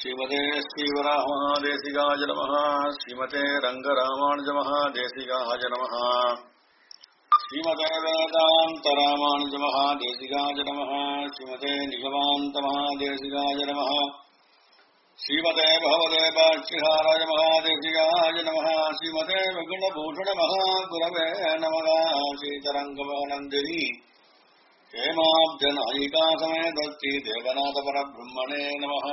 श्रीमते श्रीवरामहादेशिकाय नमः श्रीमते रङ्गरामानुजमहादेशिकाय नमः श्रीमते वेदान्तरामानुजमहादेशिकाय नमः श्रीमते निगमान्तमहादेशिकाय नमः श्रीमते भगवते बाष्यहाराय महादेशिकाय नमः श्रीमते विगुणभूषणमहागुरवे नमः श्रीतरङ्गमनन्दिनी हेमाब्जनायिका समेतस्ति देवनाथपरब्रह्मणे नमः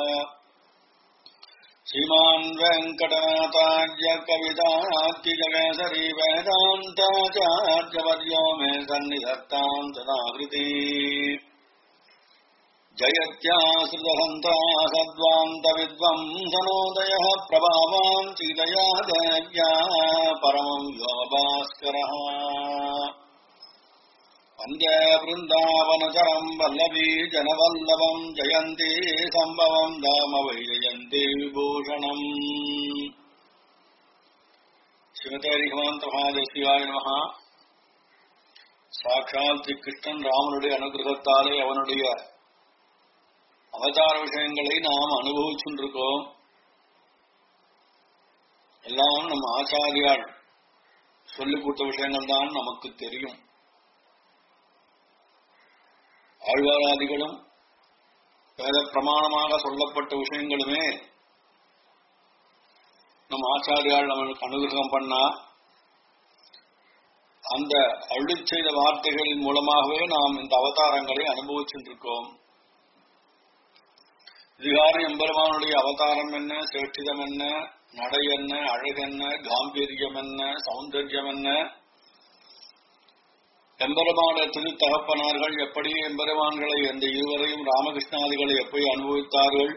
श्रीमान् वेङ्कटनाथार्य कवितात्तिजगेसरी वेदान्ताचार्यवर्यो मे सन्निधत्ताम् तदाकृति जयत्याश्रितहन्ता सद्वान्तविद्वंसनोदयः प्रभावान् सीतया देव्या परमम् योगभास्करः वन्दे वृन्दावनचरम् वल्लभी जनवल्लभम् जयन्ती सम्भवम् धाम वै जयन्ती विभूषणम् சிவதேரிகமாந்தமாதேசியாய நம சாட்சாத் ஸ்ரீ கிருஷ்ணன் ராமனுடைய அனுகிரகத்தாலே அவனுடைய அவதார விஷயங்களை நாம் அனுபவிச்சுருக்கோம் எல்லாம் நம்ம ஆச்சாரியால் சொல்லிக் கொடுத்த விஷயங்கள் தான் நமக்கு தெரியும் ஆழ்வாராதிகளும் வேத பிரமாணமாக சொல்லப்பட்ட விஷயங்களுமே நம் ஆச்சாரியால் நம்மளுக்கு அனுகிரகம் பண்ணா அந்த அருளி செய்த வார்த்தைகளின் மூலமாகவே நாம் இந்த அவதாரங்களை அனுபவிச்சுருக்கோம் இதுகார எம்பெருமானுடைய அவதாரம் என்ன சேற்றிதம் என்ன நடை என்ன அழகென்ன காம்பீரியம் என்ன சௌந்தர்யம் என்ன எம்பெருமான திருத்தகப்பனார்கள் எப்படி எம்பெருமான்களை அந்த இருவரையும் ராமகிருஷ்ணாதிகளை எப்படி அனுபவித்தார்கள்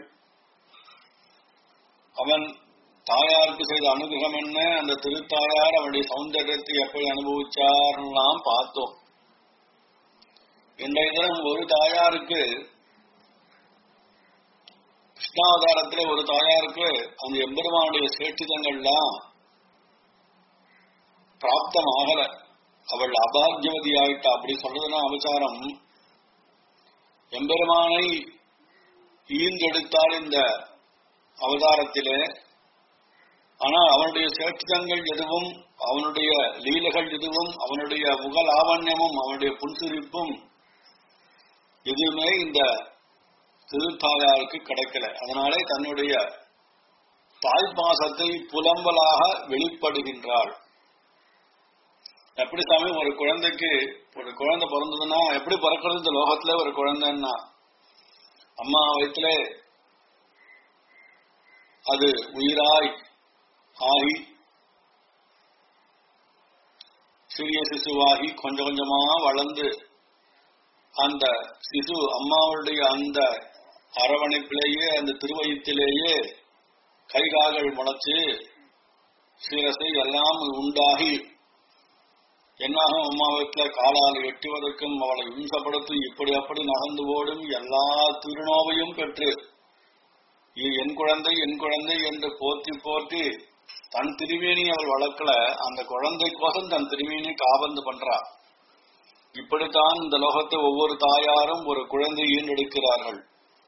அவன் தாயாருக்கு செய்த அனுகிரகம் என்ன அந்த திருத்தாயார் அவனுடைய சௌந்தரியத்தை எப்படி அனுபவிச்சார்லாம் பார்த்தோம் இன்றைய தினம் ஒரு தாயாருக்கு கிருஷ்ணாவதாரத்திலே ஒரு தாயாருக்கு அந்த எம்பெருமானுடைய சேட்டிதங்கள்லாம் பிராப்தம் ஆகல அவள் அபாகியவதி ஆயிட்டா அப்படி சொல்றதுனா அவசாரம் எம்பெருமானை ஈந்தெடுத்தால் இந்த அவதாரத்திலே ஆனா அவனுடைய சேட்சிதங்கள் எதுவும் அவனுடைய லீலைகள் எதுவும் அவனுடைய முக லாவண்யமும் அவனுடைய புன்சிரிப்பும் எதுவுமே இந்த திருத்தாயாருக்கு கிடைக்கல அதனாலே தன்னுடைய தாய்ப்பாசத்தை புலம்பலாக வெளிப்படுகின்றாள் எப்படி சாமி ஒரு குழந்தைக்கு ஒரு குழந்தை பிறந்ததுன்னா எப்படி பிறக்கிறது இந்த லோகத்துல ஒரு குழந்தைன்னா அம்மா வயிற்றுல அது உயிராய் ஆகி சிறிய சிசுவாகி கொஞ்சம் கொஞ்சமா வளர்ந்து அந்த சிசு அம்மாவுடைய அந்த அரவணைப்பிலேயே அந்த திருவயத்திலேயே கைகால்கள் முளைச்சு சீரசை எல்லாம் உண்டாகி என்னாகும் அம்மா வீட்டுல காலால் வெட்டுவதற்கும் அவளை இம்சப்படுத்தி இப்படி அப்படி நகர்ந்து ஓடும் எல்லா திருநோவையும் பெற்று இது என் குழந்தை என் குழந்தை என்று போற்றி போற்றி தன் திருமேனி அவள் வளர்க்கல அந்த குழந்தைக்கோசம் தன் திருமேனி காபந்து பண்றா இப்படித்தான் இந்த லோகத்தை ஒவ்வொரு தாயாரும் ஒரு குழந்தை ஈண்டெடுக்கிறார்கள்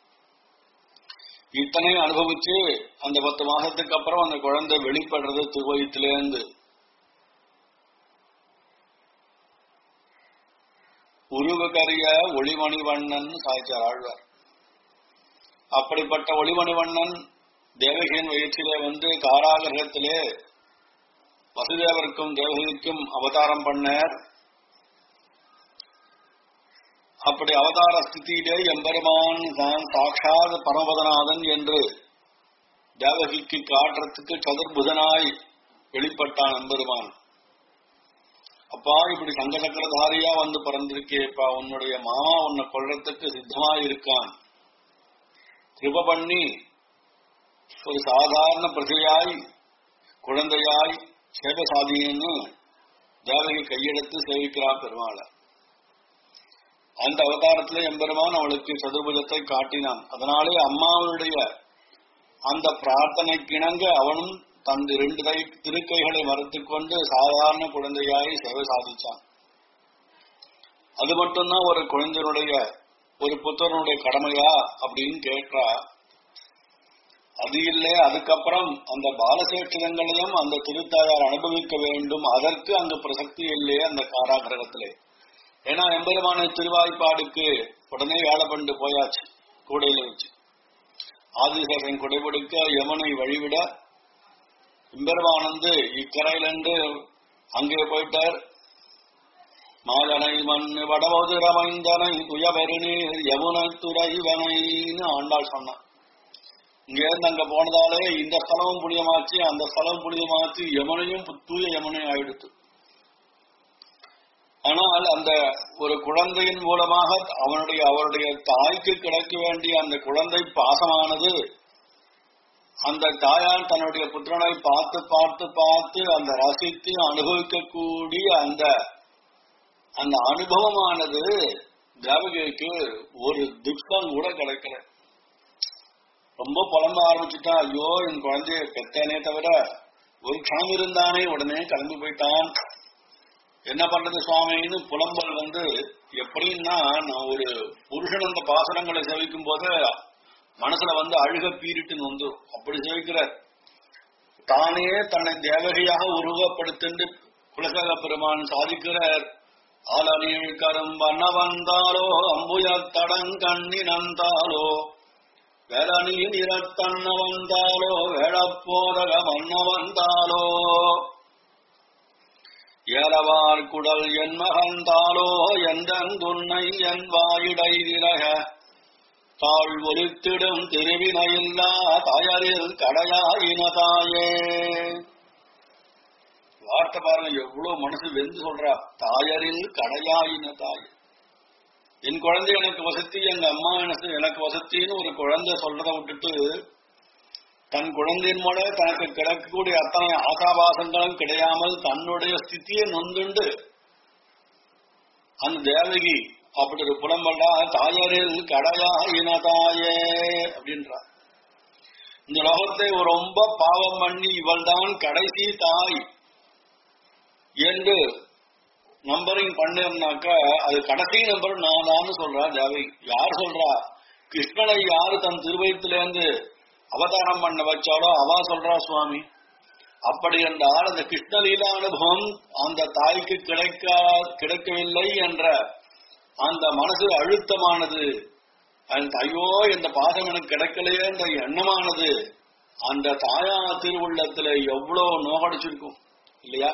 இத்தனை அனுபவிச்சு அந்த பத்து மாசத்துக்கு அப்புறம் அந்த குழந்தை வெளிப்படுறது திருவயத்திலேருந்து உருவகரிய ஒளிமணிவண்ணன் சாய்ச்சார் ஆழ்வார் அப்படிப்பட்ட ஒளிமணிவண்ணன் தேவகியின் வயிற்றிலே வந்து காராகிரகத்திலே வசுதேவருக்கும் தேவகிக்கும் அவதாரம் பண்ணார் அப்படி அவதார ஸ்திதியிலே எம்பெருமான் தான் சாட்சாத் பரமபதநாதன் என்று தேவகிக்கு காட்டுறதுக்கு சதுர்புதனாய் வெளிப்பட்டான் எம்பெருமான் அப்பா இப்படி சங்க சக்கரதாரியா வந்து பிறந்திருக்கேப்பா உன்னுடைய மாமா உன்னை கொள்றதுக்கு சித்தமாய் இருக்கான் கிருப பண்ணி ஒரு சாதாரண பிரஜையாய் குழந்தையாய் சேவை சாதின்னு தேவகி கையெடுத்து சேவிக்கிறான் பெருமாளை அந்த அவதாரத்துல எம்பெருமான் அவளுக்கு சதுர்புஜத்தை காட்டினான் அதனாலே அம்மாவுடைய அந்த பிரார்த்தனைக்கிணங்க அவனும் தன் இரண்டு கை திருக்கைகளை மறுத்துக் கொண்டு சாதாரண குழந்தையாய் சேவை சாதிச்சான் அது மட்டும்தான் ஒரு குழந்தையினுடைய ஒரு புத்தனுடைய கடமையா அப்படின்னு கேட்டா அது இல்லை அதுக்கப்புறம் அந்த பாலசேட்சிதங்களையும் அந்த திருத்தாயார் அனுபவிக்க வேண்டும் அதற்கு அங்கு பிரசக்தி இல்லையே அந்த காராகிரகத்திலே ஏன்னா எம்பெருமான திருவாய்ப்பாடுக்கு உடனே வேலைப்பண்டு போயாச்சு கூடையில வச்சு ஆதிசேஷன் குடைபிடிக்க யமுனை வழிவிட எம்பெருமானந்து இக்கரையிலிருந்து அங்கே போயிட்டார் மாதனை மண் வடவதுரமைந்தனை துயபெருநீர் யமுனை துறைவனைன்னு ஆண்டாள் சொன்னான் இங்க இருந்து அங்க போனதாலே இந்த ஸ்தலமும் புனிதமாச்சு அந்த ஸ்தலம் புனிதமாச்சு யமுனையும் தூய யமுனை ஆயிடுத்து ஆனால் அந்த ஒரு குழந்தையின் மூலமாக அவனுடைய அவருடைய தாய்க்கு கிடைக்க வேண்டிய அந்த குழந்தை பாசமானது அந்த தாயார் தன்னுடைய புத்திரனை பார்த்து பார்த்து பார்த்து அந்த ரசித்து அனுபவிக்கக்கூடிய அந்த அந்த அனுபவமானது தேவகிக்கு ஒரு துக்கம் கூட கிடைக்கல ரொம்ப புலம்ப ஆரம்பிச்சுட்டா ஐயோ என் குழந்தைய பெத்தேனே தவிர ஒரு க்ஷணம் இருந்தானே உடனே கிளம்பி போயிட்டான் என்ன பண்றது சுவாமின்னு புலம்பல் வந்து எப்படின்னா நான் ஒரு புருஷன் அந்த பாசனங்களை சேவிக்கும் போது மனசுல வந்து அழுக பீரிட்டுன்னு வந்து அப்படி சேவிக்கிறார் தானே தன்னை தேவகையாக உருவப்படுத்திண்டு குலசக பெருமான் சாதிக்கிறார் ஆலநீழ் கரும்பண்ண வந்தாலோ அம்புயத்தடங்கண்ணி நந்தாலோ வேலனி நிறத்தன்ன வந்தாலோ வேளப்போதக மன்ன வந்தாலோ ஏலவார் குடல் என் மகந்தாலோ எந்தந்துன்னை என் வாயிடை விலக தாழ் ஒலித்திடும் திருவினையில்லா தாயரில் கடையாயின தாயே வார்த்தை பாருங்க எவ்வளவு மனசு வெந்து சொல்றா தாயரில் கடையாயின தாயே என் குழந்தை எனக்கு வசதி எங்க அம்மா எனக்கு எனக்கு வசத்தின்னு ஒரு குழந்தை சொல்றதை விட்டுட்டு தன் குழந்தையின் மூலம் தனக்கு கிடைக்கக்கூடிய அத்தனை ஆசாபாசங்களும் கிடையாமல் தன்னுடைய ஸ்திதியை நொந்துண்டு அந்த தேவகி அப்படி ஒரு புலம்பல்லா தாயரில் கடையா இனதாயே அப்படின்றார் இந்த லோகத்தை ஒரு ரொம்ப பாவம் பண்ணி இவள்தான் கடைசி தாய் என்று நம்பரிங் பண்ணாக்க அது கடைசி நம்பர் நான் தான் சொல்றா தேவகி யார் சொல்றா கிருஷ்ணனை யாரு தன் திருவயத்திலேருந்து அவதாரம் பண்ண வச்சாலோ அவா சொல்றா சுவாமி அப்படி என்றால் அந்த கிருஷ்ணலீலா அனுபவம் அந்த தாய்க்கு கிடைக்க கிடைக்கவில்லை என்ற அந்த மனசு அழுத்தமானது அந்த ஐயோ இந்த பாதம் எனக்கு கிடைக்கலையே என்ற எண்ணமானது அந்த தாயா திருவுள்ளத்துல எவ்வளவு நோகடிச்சிருக்கும் இல்லையா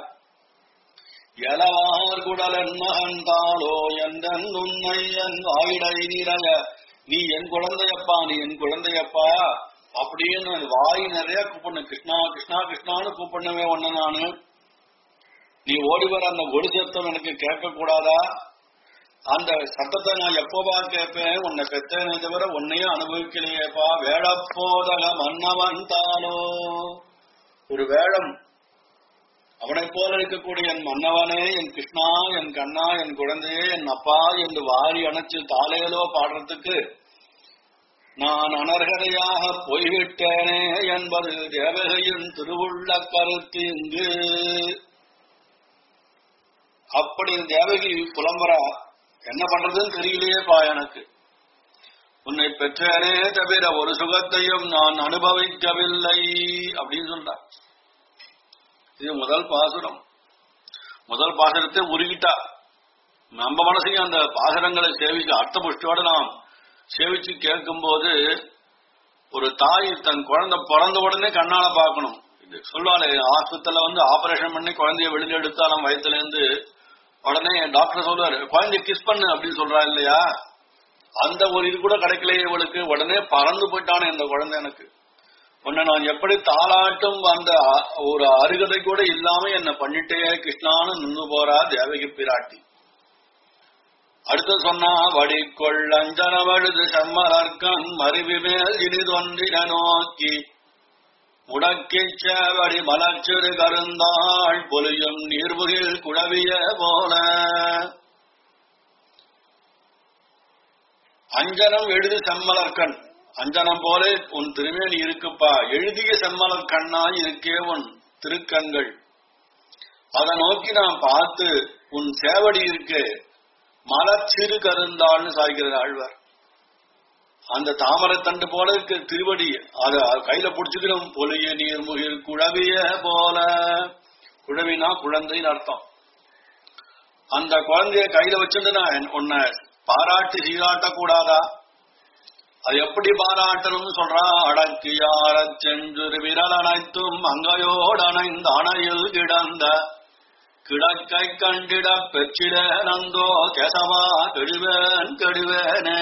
எலவார் குடல் என்னகந்தாலோ எந்த உன்னை என் வாயிடை நிறைய நீ என் குழந்தையப்பா நீ என் குழந்தையப்பா அப்படின்னு வாய் நிறைய கூப்பிடணும் கிருஷ்ணா கிருஷ்ணா கிருஷ்ணான்னு கூப்பிடணுமே ஒண்ணு நானு நீ ஓடி வர அந்த ஒடி சத்தம் எனக்கு கேட்க கூடாதா அந்த சத்தத்தை நான் எப்போவா கேட்பேன் உன்னை பெத்தேனே தவிர உன்னையும் அனுபவிக்கலையேப்பா வேடப்போதக மன்னவன் தானோ ஒரு வேடம் அவனை போல இருக்கக்கூடிய என் மன்னவனே என் கிருஷ்ணா என் கண்ணா என் குழந்தையே என் அப்பா என்று வாரி அணைச்சு தாலேலோ பாடுறதுக்கு நான் அனர்ஹதையாக போய்விட்டேனே என்பது தேவகையின் திருவுள்ள கருத்து இங்கு அப்படி தேவகி புலம்பரா என்ன பண்றதுன்னு தெரியலையேப்பா எனக்கு உன்னை பெற்றேனே தவிர ஒரு சுகத்தையும் நான் அனுபவிக்கவில்லை அப்படின்னு சொல்றா இது முதல் பாசுரம் முதல் பாசுரத்தை உருகிட்டா நம்ம மனசையும் அந்த பாசுரங்களை சேவிச்சு அர்த்த புஷ்டியோட நாம் சேவிச்சு கேட்கும்போது ஒரு தாய் தன் குழந்தை பிறந்த உடனே கண்ணால பார்க்கணும் இது சொல்லுவாங்க ஆஸ்பத்திரியில வந்து ஆபரேஷன் பண்ணி குழந்தைய வெளியில எடுத்தாலும் வயத்துல இருந்து உடனே டாக்டர் சொல்லுவாரு குழந்தைய கிஸ் பண்ணு அப்படின்னு சொல்றா இல்லையா அந்த ஒரு இது கூட கிடைக்கலையே இவளுக்கு உடனே பறந்து போயிட்டானே இந்த குழந்தை எனக்கு உன்னை நான் எப்படி தாளாட்டும் அந்த அ- ஒரு அருகதை கூட இல்லாம என்ன பண்ணிட்டே கிருஷ்ணான்னு நின்று போறா தேவகி பிராட்டி அடுத்து சொன்னா வடிக்கொள் அஞ்சன வழுது செம்மலர்க்கன் மருவி மேல் இனிதொன்றின நோக்கி முடக்கிச் சேவடி மலர்ச்சிறு கருந்தாள் பொலியும் நீர்முகில் குழவிய போல அஞ்சனம் எழுது செம்மலர்கண் அஞ்சனம் போல உன் திருமேனி இருக்குப்பா எழுதிய செம்மலர் கண்ணாய் இருக்கே உன் திருக்கண்கள் அதை நோக்கி நான் பார்த்து உன் சேவடி இருக்கு மலர்ச்சிறு கருந்தாள்னு சாய்கிறது ஆழ்வார் அந்த தாமரை தண்டு போல இருக்க திருவடி அத கையில புடிச்சுக்கணும் பொலிய நீர் முகில் குழவிய போல குழவினா குழந்தைன்னு அர்த்தம் அந்த குழந்தைய கையில வச்சிருந்து நான் உன்னை பாராட்டி சீராட்ட கூடாதா அது எப்படி பாராட்டணும்னு சொல்றா அடக்கியார சென்று விரல் அனைத்தும் அங்கையோடு அணைந்த அணையில் கிடந்த கிடக்கை கண்டிட பெற்றிட நந்தோ கேசவா கெடுவேன் கெடுவேனே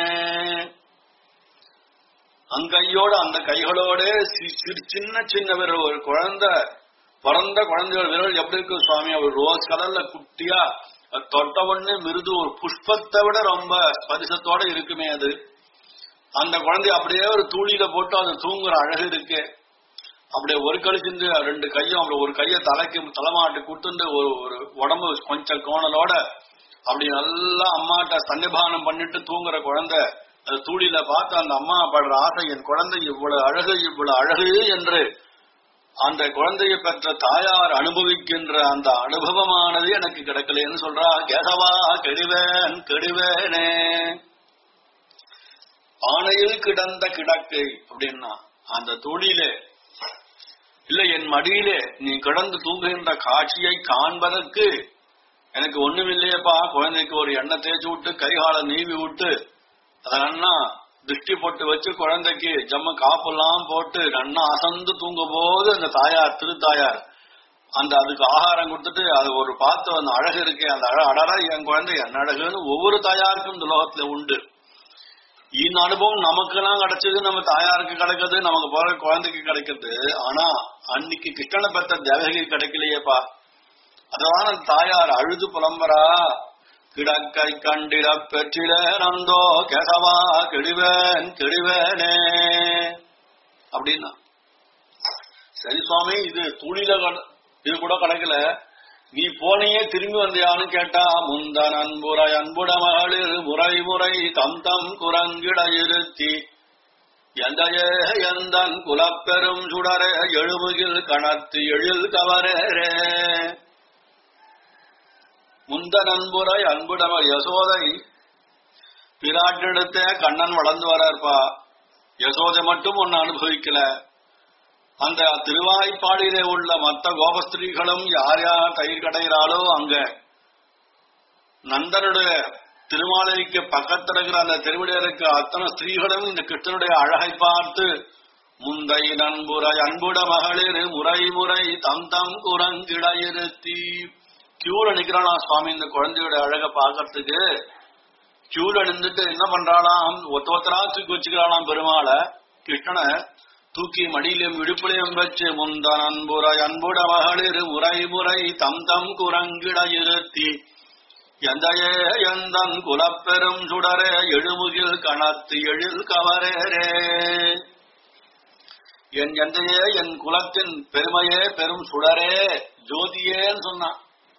அங்கையோட அந்த கைகளோட சி- சிறு- சின்ன சின்ன விரல் ஒரு குழந்தை பிறந்த குழந்தையோட விரல் எப்படி இருக்கு சுவாமி அவர் ரோஸ் கலர்ல குட்டியா அது தொட்ட உடனே மிருது ஒரு புஷ்பத்தை விட ரொம்ப ஸ்பரிசத்தோட இருக்குமே அது அந்த குழந்தைய அப்படியே ஒரு தூளியில போட்டு அது தூங்குற அழகு இருக்கு அப்படியே ஒரு கழிச்சிருந்து ரெண்டு கையும் அப்படி ஒரு கைய தலைக்கு தலைமாட்டு கொடுத்துட்டு ஒரு ஒரு உடம்பு கொஞ்சம் கோணலோட அப்படி நல்லா அம்மாட்ட சன்னிபானம் பண்ணிட்டு தூங்குற குழந்தை அது தூளியில பார்த்து அந்த அம்மா படுற ஆசை என் குழந்தை இவ்வளவு அழகு இவ்வளவு அழகு என்று அந்த குழந்தையை பெற்ற தாயார் அனுபவிக்கின்ற அந்த அனுபவமானது எனக்கு கிடைக்கலன்னு சொல்றா கேசவா கெடுவேன் கெடுவேனே பானையில் கிடந்த கிடக்கை அப்படின்னா அந்த துணியிலே இல்ல என் மடியிலே நீ கிடந்து தூங்குகின்ற காட்சியை காண்பதற்கு எனக்கு ஒண்ணுமில்லையப்பா குழந்தைக்கு ஒரு எண்ணெய் தேய்ச்சி விட்டு கைகால நீவி விட்டு அதை நன்னா திருஷ்டி போட்டு வச்சு குழந்தைக்கு ஜம்ம காப்பெல்லாம் போட்டு நன்னா அசந்து தூங்கும் போது அந்த தாயார் திருத்தாயார் அந்த அதுக்கு ஆகாரம் கொடுத்துட்டு அது ஒரு பார்த்து அந்த அழகு இருக்கே அந்த அழ அடடா என் குழந்தை என்ன அழகுன்னு ஒவ்வொரு தாயாருக்கும் இந்த உலகத்துல உண்டு இந்த அனுபவம் நமக்கெல்லாம் கிடைச்சது நம்ம தாயாருக்கு கிடைக்குது நமக்கு போற குழந்தைக்கு கிடைக்குது ஆனா அன்னைக்கு கிருஷ்ணனை பெற்ற தேவகை கிடைக்கலையேப்பா அதான் அந்த தாயார் அழுது புலம்பரா கிடக்கை கண்டிட பெற்றிட நந்தோ கேசவா கெடுவேன் கெடுவேனே அப்படின்னா சரி சுவாமி இது துணில கட- இது கூட கிடைக்கல நீ போனையே திரும்பி வந்தியான்னு கேட்டா முந்தன் அன்புரை அன்புட மகளிர் முறை முறை தம் தம் குரங்கிட இருத்தி எந்தையே எந்தன் குலப்பெரும் சுடரே எழுமுகில் கணத்து எழில் கவரேரே முந்த நண்புரை அன்புடம யசோதை பிராட்டிடத்தே கண்ணன் வளர்ந்து வரார்ப்பா யசோதை மட்டும் ஒன்னு அனுபவிக்கல அந்த திருவாய்ப்பாடியிலே உள்ள மத்த கோபஸ்திரீகளும் யார் யார் தயிர் கடைகிறாளோ அங்க நந்தனுடைய திருமாலைக்கு பக்கத்துல இருக்கிற அந்த திருவிடையருக்கு அத்தனை ஸ்திரீகளும் இந்த கிருஷ்ணனுடைய அழகை பார்த்து முந்தை நண்புரை அன்புட மகளிர் முறை முறை தம் தம் குரங்கிட இருத்தி கியூல நிக்கிறானா சுவாமி இந்த குழந்தையோட அழகை பார்க்கறதுக்கு கியூல நின்றுட்டு என்ன பண்றாளாம் ஒத்த ஒத்தரா தூக்கி வச்சுக்கிறாளாம் பெருமாளை கிருஷ்ணனை தூக்கி மடியிலும் இடுப்பிலையும் வச்சு முந்தன் அன்புரை அன்புட மகளிர் முறை முறை தம் தம் குரங்கிட இருத்தி எந்தையே எந்தன் குலப்பெரும் சுடரே எழுமுகில் கணத்து எழில் கவரேரே என் எந்தையே என் குலத்தின் பெருமையே பெரும் சுடரே ஜோதியேன்னு சொன்னான்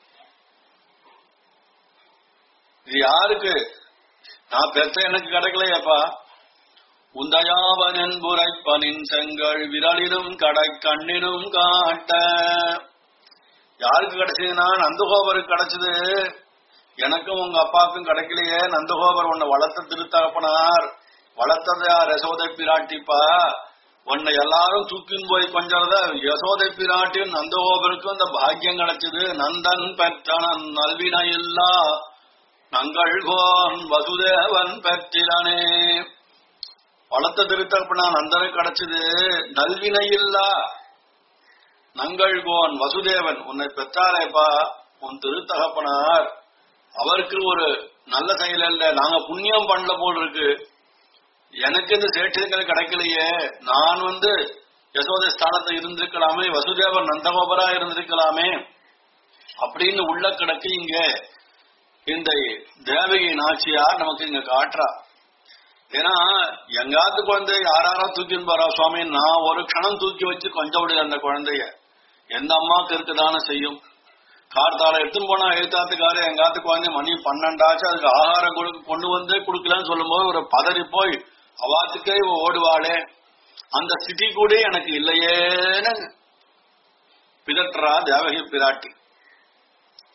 இது யாருக்கு நான் பெற்ற எனக்கு கிடைக்கலையப்பா உந்தயாவன் என்புரைப்பனின் செங்கல் விரலிலும் கடை கண்ணிலும் காட்ட யாருக்கு கிடைச்சதுன்னா நந்தகோபருக்கு கிடைச்சது எனக்கும் உங்க அப்பாவுக்கும் கிடைக்கலையே நந்தகோபர் உன்னை வளர்த்த திருத்தகப்பனார் வளர்த்தது யார் யசோதை பிராட்டிப்பா உன்னை எல்லாரும் தூக்கின்னு போய் கொஞ்சறத யசோதை பிராட்டியும் நந்தகோபருக்கும் அந்த பாக்கியம் கிடைச்சது நந்தன் பெற்றனன் நல்வினை இல்லா நங்கள்கோன் வசுதேவன் பெற்றிலனே வளர்த்த திருத்தகப்பனா நந்தனுக்கு கிடைச்சது நல்வினை இல்லா நங்கள்கோன் வசுதேவன் உன்னை பெற்றாரேப்பா உன் திருத்தகப்பனார் அவருக்கு ஒரு நல்ல செயல் இல்ல நாங்க புண்ணியம் பண்ணல போல் இருக்கு எனக்கு இந்த சேட்சங்கள் கிடைக்கலையே நான் வந்து யசோதை ஸ்தானத்தை இருந்திருக்கலாமே வசுதேவன் நந்தகோபரா இருந்திருக்கலாமே அப்படின்னு உள்ள கிடக்கு இங்க இந்த தேவகி நாச்சியார் நமக்கு இங்க காட்டுறா ஏன்னா எங்காத்து குழந்தை யாராரோ தூக்கின்னு போறா சுவாமி நான் ஒரு க்ஷணம் தூக்கி வச்சு கொஞ்சம் விடுது அந்த குழந்தைய எந்த அம்மாக்கு இருக்குதானே செய்யும் கார்த்தால எடுத்துன்னு போனா எழுத்தாத்துக்காரு எங்காத்து குழந்தை மணி பன்னெண்டாச்சு அதுக்கு ஆகாரம் கொடு கொண்டு வந்து கொடுக்கலன்னு சொல்லும்போது ஒரு பதறி போய் அவாத்துக்கே இவ ஓடுவாளே அந்த ஸ்திதி கூட எனக்கு இல்லையேன்னு பிதற்றா தேவகி பிராட்டி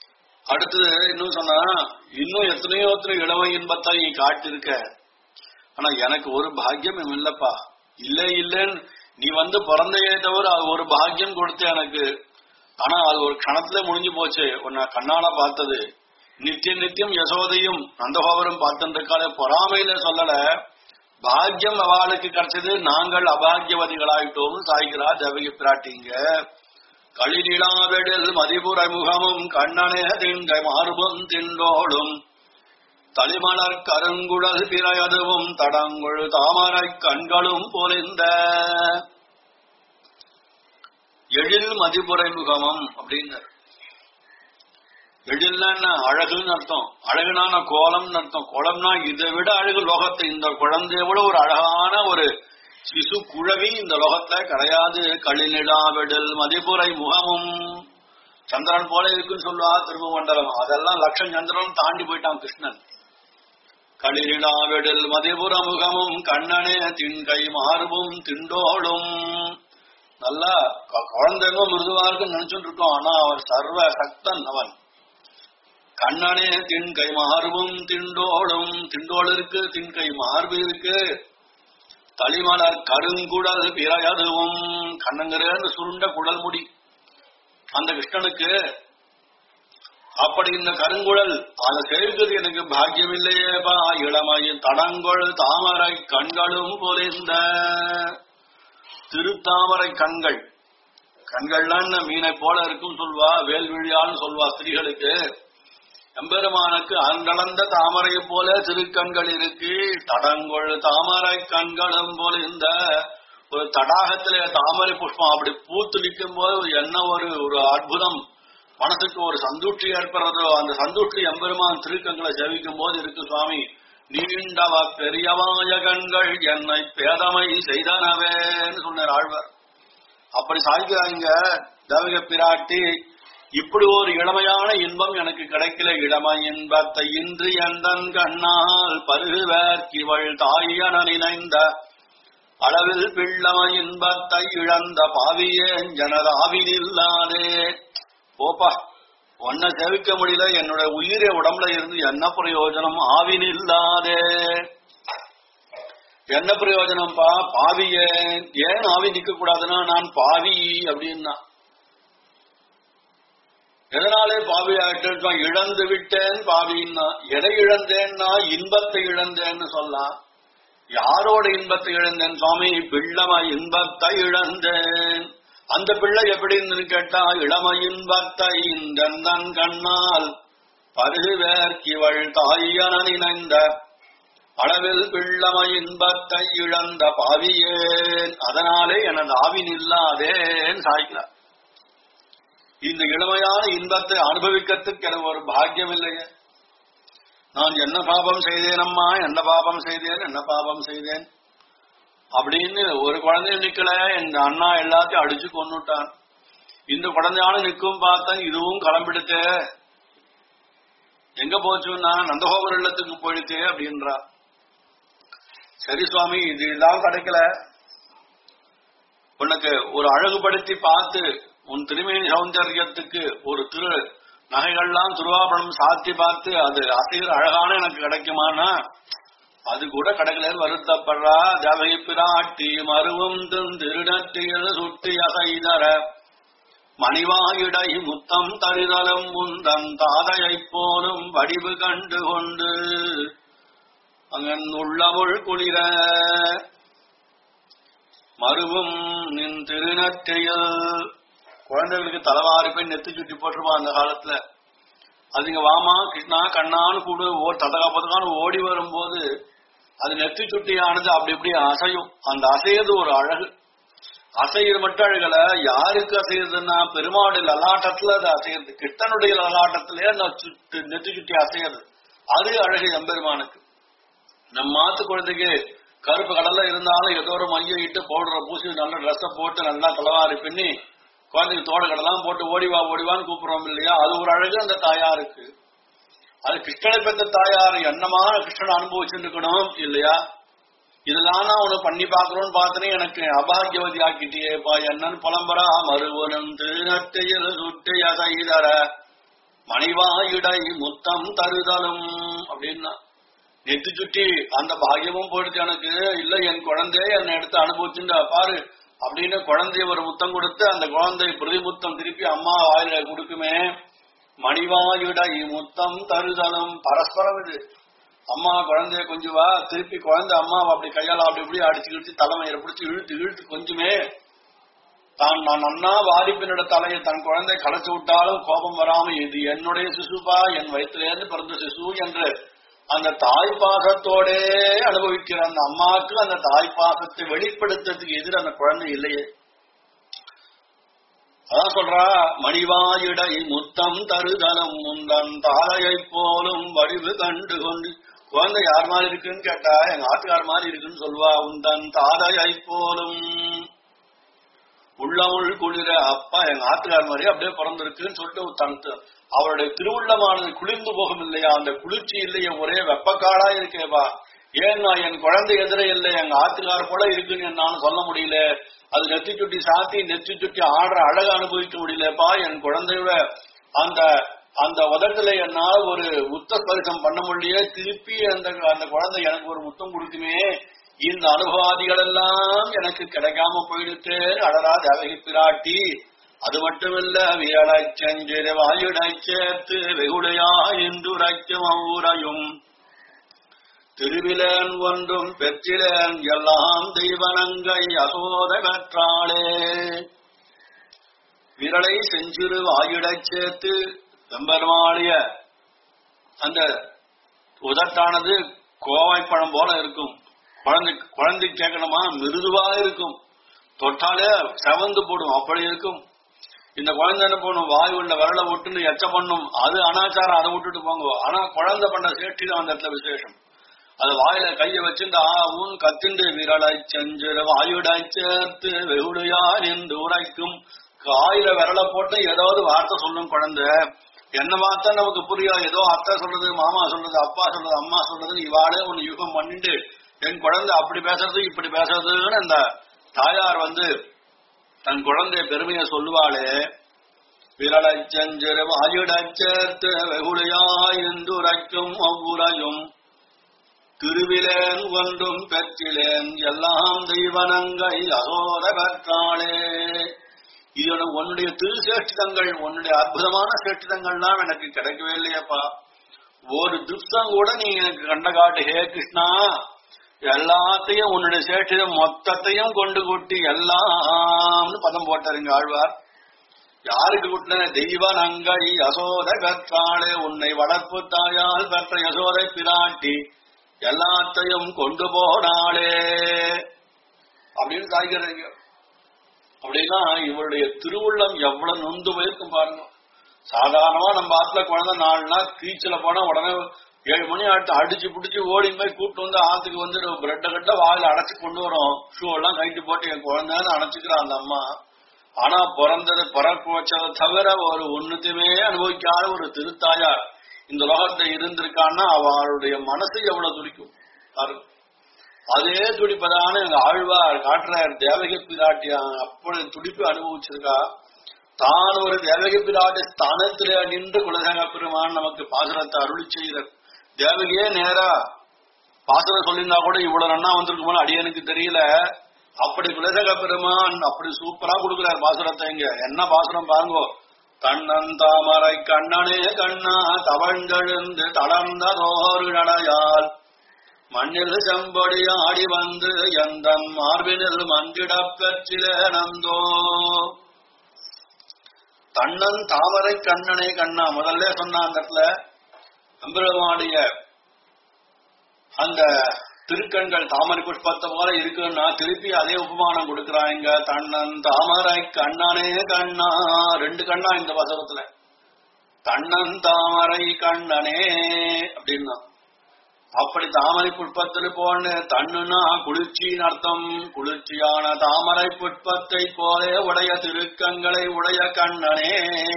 அடுத்தது இன்னும் சொன்னா இன்னும் எத்தனையோ எத்தனை இளமை இன்பத்தை நீ காட்டிருக்க ஆனா எனக்கு ஒரு பாக்கியம் இல்லப்பா இல்ல இல்லன்னு நீ வந்து பிறந்தையே தவிர அது ஒரு பாக்கியம் கொடுத்து எனக்கு ஆனா அது ஒரு க்ஷணத்துல முடிஞ்சு போச்சு உன்னை கண்ணால பார்த்தது நித்தியம் நித்தியம் யசோதையும் நந்தகோபுரம் பார்த்துட்டு இருக்காளே பொறாமையில சொல்லல பாக்கியம் அவளுக்கு கிடைச்சது நாங்கள் அபாகியவதிகளாயிட்டோம் சாய்கிறா தேவகி பிராட்டிங்க களிரிழாவெடில் மதிபுர முகமும் கண்ணனே திங்கை மார்பும் திண்டோடும் தளிமலர் கருங்குழல் பிறையதுவும் தடங்குள் தாமரை கண்களும் பொலிந்த எழில் மதிபுரை முகமும் அப்படின்னாரு எழில்னா என்ன அழகுன்னு அர்த்தம் அழகுனான கோலம்னு அர்த்தம் கோலம்னா இதை விட அழகு லோகத்தை இந்த குழந்தைய விட ஒரு அழகான ஒரு சிசு குழவி இந்த லோகத்துல கிடையாது களிநிலாவிடல் மதிபுரை முகமும் சந்திரன் போல இருக்குன்னு சொல்லுவா திருமண்டலம் அதெல்லாம் லட்சம் சந்திரன் தாண்டி போயிட்டான் கிருஷ்ணன் களிரிடாவிடல் மதிபுர முகமும் கண்ணனே திண்கை மார்பும் திண்டோடும் நல்லா க- குழந்தைங்க மிருதுவா இருக்குன்னு நினைச்சுட்டு இருக்கோம் ஆனா அவர் சர்வ சக்தன் அவன் கண்ணனே திண்கை மார்பும் திண்டோடும் திண்டோள் இருக்கு திண்கை மார்பு இருக்கு தளிமலர் கருங்குடல் பிறையதுவும் கண்ணங்கிறன்னு சுருண்ட குடல் முடி அந்த கிருஷ்ணனுக்கு அப்படி இந்த கருங்குழல் அதை சேர்க்கிறது எனக்கு பாக்கியம் இல்லையேபா இளமையின் தடங்கொள் தாமரை கண்களும் பொலிந்த திருத்தாமரை கண்கள் கண்கள்லாம் என்ன மீனை போல இருக்கும் சொல்வா வேல்விழியான்னு சொல்வா ஸ்திரீகளுக்கு எம்பெருமானுக்கு அன்றளந்த தாமரையை போல திருக்கண்கள் இருக்கு தடங்கொள் தாமரை கண்களும் பொலிந்த ஒரு தடாகத்திலே தாமரை புஷ்பம் அப்படி பூத்து நிற்கும் போது என்ன ஒரு ஒரு அற்புதம் மனசுக்கு ஒரு சந்தூஷ்டி ஏற்படுறதோ அந்த சந்தூஷ்டி எம்பெருமான் திருக்கங்களை சேவிக்கும் போது இருக்கு சுவாமி நீண்டவ பெரியவாய கண்கள் என்னை பேதமை செய்தனவேன்னு சொன்னார் ஆழ்வார் அப்படி சாய்க்கிறாங்க தேவக பிராட்டி இப்படி ஒரு இளமையான இன்பம் எனக்கு கிடைக்கல இளமை இன்பத்தை இன்று எந்தன் கண்ணால் பருகுவேற்கிவள் தாயன நினைந்த அளவில் பிள்ளம இன்பத்தை இழந்த பாவியே ஜனதாவில் இல்லாதே போப்பா உன்னை சேவிக்க முடியல என்னோட உயிரே உடம்புல இருந்து என்ன பிரயோஜனம் ஆவின் இல்லாதே என்ன பிரயோஜனம்ப்பா பாவியே ஏன் ஆவி நிக்க கூடாதுன்னா நான் பாவி அப்படின்னா எதனாலே பாவி ஆயிட்டு இழந்து விட்டேன் பாவின்னா எதை இழந்தேன்னா இன்பத்தை இழந்தேன்னு சொல்லலாம் யாரோட இன்பத்தை இழந்தேன் சுவாமி பிள்ளம இன்பத்தை இழந்தேன் அந்த பிள்ளை எப்படின்னு கேட்டா இளம இன்பத்தை இந்தன் கண்ணால் பருகுவேற்கிவள் தாயன நினைந்த அளவில் பிள்ளம இன்பத்தை இழந்த பாவியேன் அதனாலே எனது ஆவின் இல்லாதேன் சாய்க்கிறார் இந்த இளமையான இன்பத்தை அனுபவிக்கிறதுக்கு எனக்கு ஒரு பாக்கியம் இல்லையே நான் என்ன பாபம் செய்தேன் அம்மா என்ன பாபம் செய்தேன் என்ன பாபம் செய்தேன் அப்படின்னு ஒரு குழந்தை நிக்கல எங்க அண்ணா எல்லாத்தையும் அடிச்சு கொன்னுட்டான் இந்த குழந்தையான நிக்கும் பார்த்தேன் இதுவும் கிளம்பிடுத்தே எங்க போச்சுன்னா நந்தகோபுர இல்லத்துக்கு போயிடுத்தே அப்படின்றா சரி சுவாமி இது எல்லாம் கிடைக்கல உனக்கு ஒரு அழகுபடுத்தி பார்த்து உன் திருமேனி சௌந்தரியத்துக்கு ஒரு திரு நகைகள்லாம் திருவாபரணம் சாத்தி பார்த்து அது அசைகிற அழகான எனக்கு கிடைக்குமானா அது கூட கிடைக்கலன்னு வருத்தப்படுறா தேவகி பிராட்டி மருவும் திருநட்டியது சுட்டி அசைதர மணிவாயிடை முத்தம் தரிதலும் முந்தன் தாதையைப் போலும் வடிவு கண்டு கொண்டு அங்கன் உள்ளமுள் குளிர மருவும் நின் திருநற்றையில் குழந்தைகளுக்கு தலைவாரி போய் நெத்தி சுட்டி போட்டிருப்பான் அந்த காலத்துல அதுங்க வாமா கிருஷ்ணா கண்ணான்னு கூடு ஓ ததகா பதகான்னு ஓடி வரும்போது அது நெத்தி சுட்டியானது அப்படி இப்படி அசையும் அந்த அசையது ஒரு அழகு அசையது மட்டும் அழகல யாருக்கு அசையுதுன்னா பெருமாளுடைய லலாட்டத்துல அது அசையுது கிருஷ்ணனுடைய லலாட்டத்திலே அந்த சுட்டு நெத்தி சுட்டி அசையுது அது அழகு எம்பெருமானுக்கு நம்ம மாத்து குழந்தைக்கு கருப்பு கடல்ல இருந்தாலும் ஏதோ ஒரு மையம் இட்டு பவுடரை பூசி நல்ல ட்ரெஸ்ஸை போட்டு நல்லா தலைவாரி பின்னி குழந்தைக்கு தோடு கடலாம் போட்டு ஓடிவா ஓடிவான்னு கூப்பிடுறோம் இல்லையா அது ஒரு அழகு அந்த தாயாருக்கு அது கிருஷ்ணனை பெற்ற தாயார் என்னமான கிருஷ்ணனை அனுபவிச்சுட்டு இருக்கணும் இல்லையா இதெல்லாம் நான் உனக்கு பண்ணி பாக்குறோம்னு பார்த்தனே எனக்கு அபாகியவதி ஆக்கிட்டியேப்பா என்னன்னு புலம்பரா மறுவனும் திருநட்டையில் சுட்டு அசைதர மணிவாயிடை முத்தம் தருதலும் அப்படின்னா நெத்தி சுட்டி அந்த பாகியமும் போயிடுச்சு எனக்கு இல்ல என் குழந்தை என்னை எடுத்து அனுபவிச்சுண்டா பாரு அப்படின்னு குழந்தைய ஒரு முத்தம் கொடுத்து அந்த குழந்தை பிரதி முத்தம் திருப்பி அம்மா வாயில கொடுக்குமே மணிவாயுடை முத்தம் தருதலும் பரஸ்பரம் இது அம்மா குழந்தைய கொஞ்சம் வா திருப்பி குழந்தை அம்மாவை அப்படி கையால அப்படி இப்படி அடிச்சு கிடிச்சு தலைமையை பிடிச்சி இழுத்து இழுத்து கொஞ்சமே தான் நான் நன்னா வாரிப்பினோட தலையை தன் குழந்தை கடைச்சு விட்டாலும் கோபம் வராம இது என்னுடைய சிசுபா என் வயிற்றிலிருந்து பிறந்த சிசு என்று அந்த தாய் பாசத்தோட அனுபவிக்கிற அந்த அம்மாவுக்கு அந்த தாய் பாசத்தை வெளிப்படுத்துறதுக்கு எதிர் அந்த குழந்தை இல்லையே அதான் சொல்றா மணிவாயிடை முத்தம் தருதலம் முந்தன் தாளையை போலும் வடிவு கண்டு கொண்டு குழந்தை யார் மாதிரி இருக்குன்னு கேட்டா எங்க ஆட்டுக்கார் மாதிரி இருக்குன்னு சொல்லுவா உந்தன் தாளையை போலும் உள்ளமுள் குளிர அப்பா எங்க ஆத்துக்கார் மாதிரி அப்படியே பிறந்திருக்குன்னு சொல்லிட்டு தன் அவருடைய திருவுள்ளமானது குளிர்ந்து போகும் இல்லையா அந்த குளிர்ச்சி இல்லையா ஒரே வெப்பக்காடா இருக்கேப்பா ஏன்னா என் குழந்தை எதிரே இல்லை எங்க ஆத்துக்கார் போல இருக்குன்னு என்னால சொல்ல முடியல அது நெத்தி சுட்டி சாத்தி நெத்தி சுட்டி ஆடுற அழக அனுபவிக்க முடியலப்பா என் குழந்தையோட அந்த அந்த உதட்டுல என்னால ஒரு முத்த ஸ்பரிசம் பண்ண முடியல திருப்பி அந்த அந்த குழந்தை எனக்கு ஒரு முத்தம் கொடுக்குமே இந்த அனுபவாதிகள் எல்லாம் எனக்கு கிடைக்காம போயிடுத்து அடரா தேவகி பிராட்டி அது மட்டுமில்ல வீரடை செஞ்சிரு வாயுடை சேர்த்து வெகுடையா என்று உரைக்கும் அவ்வூரையும் திருவிலேன் ஒன்றும் பெற்றிலேன் எல்லாம் தெய்வனங்கை அசோத பெற்றாளே விரலை செஞ்சிரு வாயுடை சேர்த்து வெம்பெருமாளிய அந்த உதட்டானது கோவைப்பழம் போல இருக்கும் குழந்தை குழந்தை கேட்கணுமா மிருதுவா இருக்கும் தொட்டாலே செவந்து போடும் அப்படி இருக்கும் இந்த குழந்தை என்ன பண்ணும் வாய் உள்ள விரல விட்டுன்னு எச்ச பண்ணும் அது அனாச்சாரம் அதை விட்டுட்டு போங்க ஆனா குழந்தை பண்ண சேஷ்டி தான் அந்த இடத்துல விசேஷம் அது வாயில கைய வச்சுட்டு ஆ ஊன் கத்துண்டு விரலை செஞ்சிரு வாயுடாய் சேர்த்து வெகுடையார் என்று உரைக்கும் காயில விரல போட்டு ஏதாவது வார்த்தை சொல்லும் குழந்தை என்ன பார்த்தா நமக்கு புரியும் ஏதோ அத்தை சொல்றது மாமா சொல்றது அப்பா சொல்றது அம்மா சொல்றது இவாளே ஒன்னு யுகம் பண்ணிட்டு என் குழந்தை அப்படி பேசுறது இப்படி பேசுறதுன்னு அந்த தாயார் வந்து தன் குழந்தை பெருமையை சொல்லுவாளே விரலை செஞ்சிரு வாயுடச் சேர்த்து வெகுளையாய் என்று உரைக்கும் அவ்வுரையும் திருவிலேன் ஒன்றும் பெற்றிலேன் எல்லாம் தெய்வனங்கை அகோர பெற்றாளே இது உனக்கு உன்னுடைய திருசேஷ்டிதங்கள் உன்னுடைய அற்புதமான சேஷ்டிதங்கள்லாம் எனக்கு கிடைக்கவே இல்லையப்பா ஒரு திருப்தம் கூட நீ எனக்கு கண்ட காட்டு ஹே கிருஷ்ணா எல்லாத்தையும் உன்னுடைய சேஷ்டிதம் மொத்தத்தையும் கொண்டு கூட்டி எல்லாம்னு பதம் போட்டாருங்க ஆழ்வார் யாருக்கு கூட்டின தெய்வ நங்கை யசோதை பெற்றாளே உன்னை வளர்ப்பு தாயால் பெற்ற யசோதை பிராட்டி எல்லாத்தையும் கொண்டு போனாளே அப்படின்னு காய்கிறீங்க அப்படின்னா இவருடைய திருவுள்ளம் எவ்வளவு நொந்து போயிருக்கும் பாருங்க சாதாரணமா நம்ம ஆத்துல குழந்தை நாலுனா கீச்சல போனா உடனே ஏழு மணி ஆட்டு அடிச்சு பிடிச்சி ஓடி போய் கூட்டு வந்து ஆத்துக்கு வந்து பிரெட்டை கட்ட வாயில அடைச்சு கொண்டு வரோம் ஷூ எல்லாம் கைட்டு போட்டு என் குழந்தைன்னு அணைச்சுக்கிறா அந்த அம்மா ஆனா பிறந்தது பிறப்பு வச்சதை தவிர ஒரு ஒண்ணுத்தையுமே அனுபவிக்காத ஒரு திருத்தாயார் இந்த லோகத்துல இருந்திருக்கான்னா அவளுடைய மனசு எவ்வளவு துடிக்கும் பாருங்க அதே துடிப்பதான எங்க ஆழ்வார் காட்டுறார் தேவகி பிராட்டி அப்படி துடிப்பு அனுபவிச்சிருக்கா தான் ஒரு தேவகி பிராட்டி ஸ்தானத்திலே நின்று குலதேக பெருமான் நமக்கு பாசுரத்தை அருளி செய்கிறார் தேவகியே நேரா பாசுரம் சொல்லியிருந்தா கூட இவ்வளவு நன்னா வந்திருக்குமோ அடியனுக்கு தெரியல அப்படி குலதேக பெருமான் அப்படி சூப்பரா கொடுக்கிறார் பாசுரத்தை இங்க என்ன பாசுரம் பாருங்கோ கண்ணன் தாமரை கண்ணனே கண்ணா தவழ்ந்தெழுந்து தளர்ந்ததோரு நடையால் மண்ணில் செம்பொடி ஆடி வந்து எந்தன் மார்பினில் மன்றிடப் பெற்றிலே நந்தோ கண்ணன் தாமரை கண்ணனே கண்ணா முதல்ல சொன்ன அந்த இடத்துல அம்பெருமானுடைய அந்த திருக்கண்கள் தாமரை புஷ்பத்தை போல இருக்குன்னா திருப்பி அதே உபமானம் கொடுக்கிறாங்க தன்னன் தாமரை கண்ணனே கண்ணா ரெண்டு கண்ணா இந்த வசனத்துல தன்னன் தாமரை கண்ணனே அப்படின்னா அப்படி தாமரை புஷ்பத்தில் போன தன்னுனா குளிர்ச்சியின் அர்த்தம் குளிர்ச்சியான தாமரை புஷ்பத்தை போலே உடைய திருக்கங்களை உடைய கண்ணனே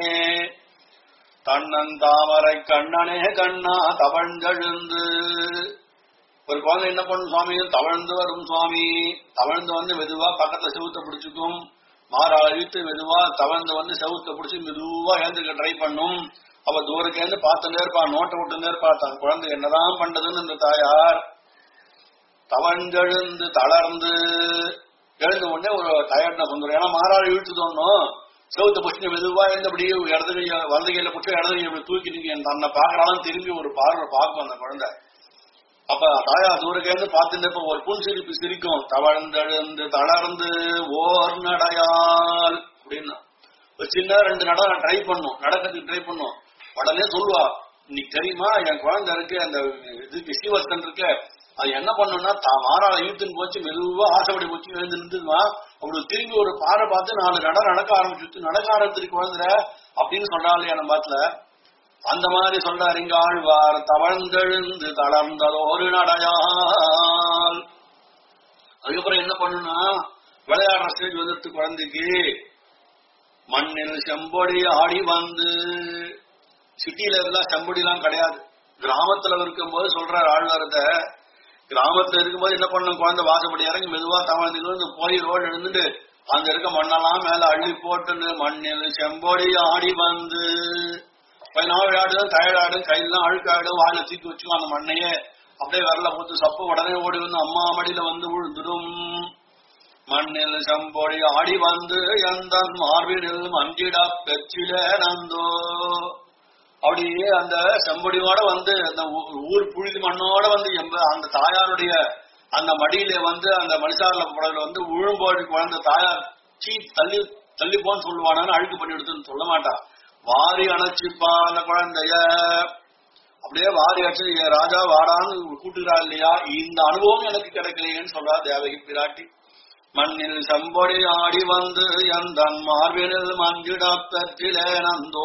தன்னன் தாமரை கண்ணனே கண்ணா தவழ்ந்தெழுந்து ஒரு குழந்தை என்ன பண்ணும் சுவாமி தவழ்ந்து வரும் சுவாமி தவழ்ந்து வந்து மெதுவா பக்கத்துல செவுத்த பிடிச்சுக்கும் மாற அழித்து மெதுவா தவழ்ந்து வந்து செவுத்த பிடிச்சி மெதுவா எழுந்துக்க ட்ரை பண்ணும் அவ தூரக்கேந்து பார்த்துட்டே இருப்பா நோட்டை விட்டுட்டே இருப்பா தன் குழந்தை என்னதான் பண்றதுன்னு இந்த தாயார் தவஞ்செழுந்து தளர்ந்து எழுந்த உடனே ஒரு டயர்ட்னஸ் வந்துடும் ஏன்னா மாறாடு இழுத்து தோணும் செவுத்த புஷ்ணி மெதுவா இருந்தபடி இடது கைய வலது கையில புட்டு இடது கையை இப்படி தூக்கி நீங்க தன்னை பாக்குறாலும் திரும்பி ஒரு பார்வை பார்க்கும் அந்த குழந்தை அப்ப தாயா தூரக்கேந்து பார்த்துட்டு இப்ப ஒரு புன் சிரிப்பு சிரிக்கும் தவழ்ந்தெழுந்து தளர்ந்து ஓர் நடையால் அப்படின்னா ஒரு சின்ன ரெண்டு நட ட்ரை பண்ணும் நடக்கிறதுக்கு ட்ரை பண்ணும் உடனே சொல்லுவா இன்னைக்கு தெரியுமா என் குழந்தை இருக்கு அந்த இதுக்கு ஸ்ரீவர்த்தன் இருக்கு அது என்ன பண்ணும்னா தான் மாறாள இழுத்துன்னு போச்சு மெதுவா ஆசைப்படி போச்சு எழுந்து நின்றுமா அவளுக்கு திரும்பி ஒரு பாறை பார்த்து நாலு நட நடக்க ஆரம்பிச்சுட்டு நடக்க ஆரம்பிச்சிருக்கு குழந்தை அப்படின்னு சொல்றாள் என் பாத்துல அந்த மாதிரி சொல்றார் இங்க ஆழ்வார் தவழ்ந்தெழுந்து தளர்ந்ததோ ஒரு நடையால் அதுக்கப்புறம் என்ன பண்ணுனா விளையாடுற ஸ்டேஜ் வந்துட்டு குழந்தைக்கு மண்ணில் செம்பொடி ஆடி வந்து சிட்டியில இருந்தா செம்பொடி எல்லாம் கிடையாது கிராமத்துல இருக்கும்போது சொல்றார் ஆழ்வாரத கிராமத்துல இருக்கும்போது என்ன பண்ணும் குழந்தை வாசப்படி இறங்கி மெதுவா தவழ்ந்து போய் ரோடு எழுந்துட்டு அங்க இருக்க மண்ணெல்லாம் மேல அள்ளி போட்டுன்னு மண்ணில் செம்பொடி ஆடி வந்து கொஞ்ச நாள் விளையாடும் டயர்டாடும் கையெல்லாம் அழுக்காடும் வாயில தூக்கி வச்சுக்கும் அந்த மண்ணையே அப்படியே வரல போட்டு சப்பு உடனே ஓடி வந்து அம்மா மடியில வந்து விழுந்துடும் மண்ணில் செம்பொழி ஆடி வந்து எந்த மார்பினில் மஞ்சிடா பெற்றில நந்தோ அப்படியே அந்த செம்பொடியோட வந்து அந்த ஊ- ஊர் புழுதி மண்ணோட வந்து எம்ப அந்த தாயாருடைய அந்த மடியில வந்து அந்த மனுஷாரில புடல வந்து விழும்போது குழந்தை தாயார் சீ தள்ளி தள்ளி போன்னு சொல்லுவானான்னு அழுக்கு பண்ணி எடுத்துன்னு சொல்ல மாட்டா வாரி அணைச்சிப்பா அந்த குழந்தைய அப்படியே வாரி அடிச்சு "ஏ ராஜா வாடான்னு கூட்டுகிறா இல்லையா இந்த அனுபவம் எனக்கு கிடைக்கலையேன்னு சொல்றா தேவகி பிராட்டி மண்ணில் செம்பொடி ஆடி வந்து எந்த மார்பினில் மஞ்சிட பெற்றிலே நந்தோ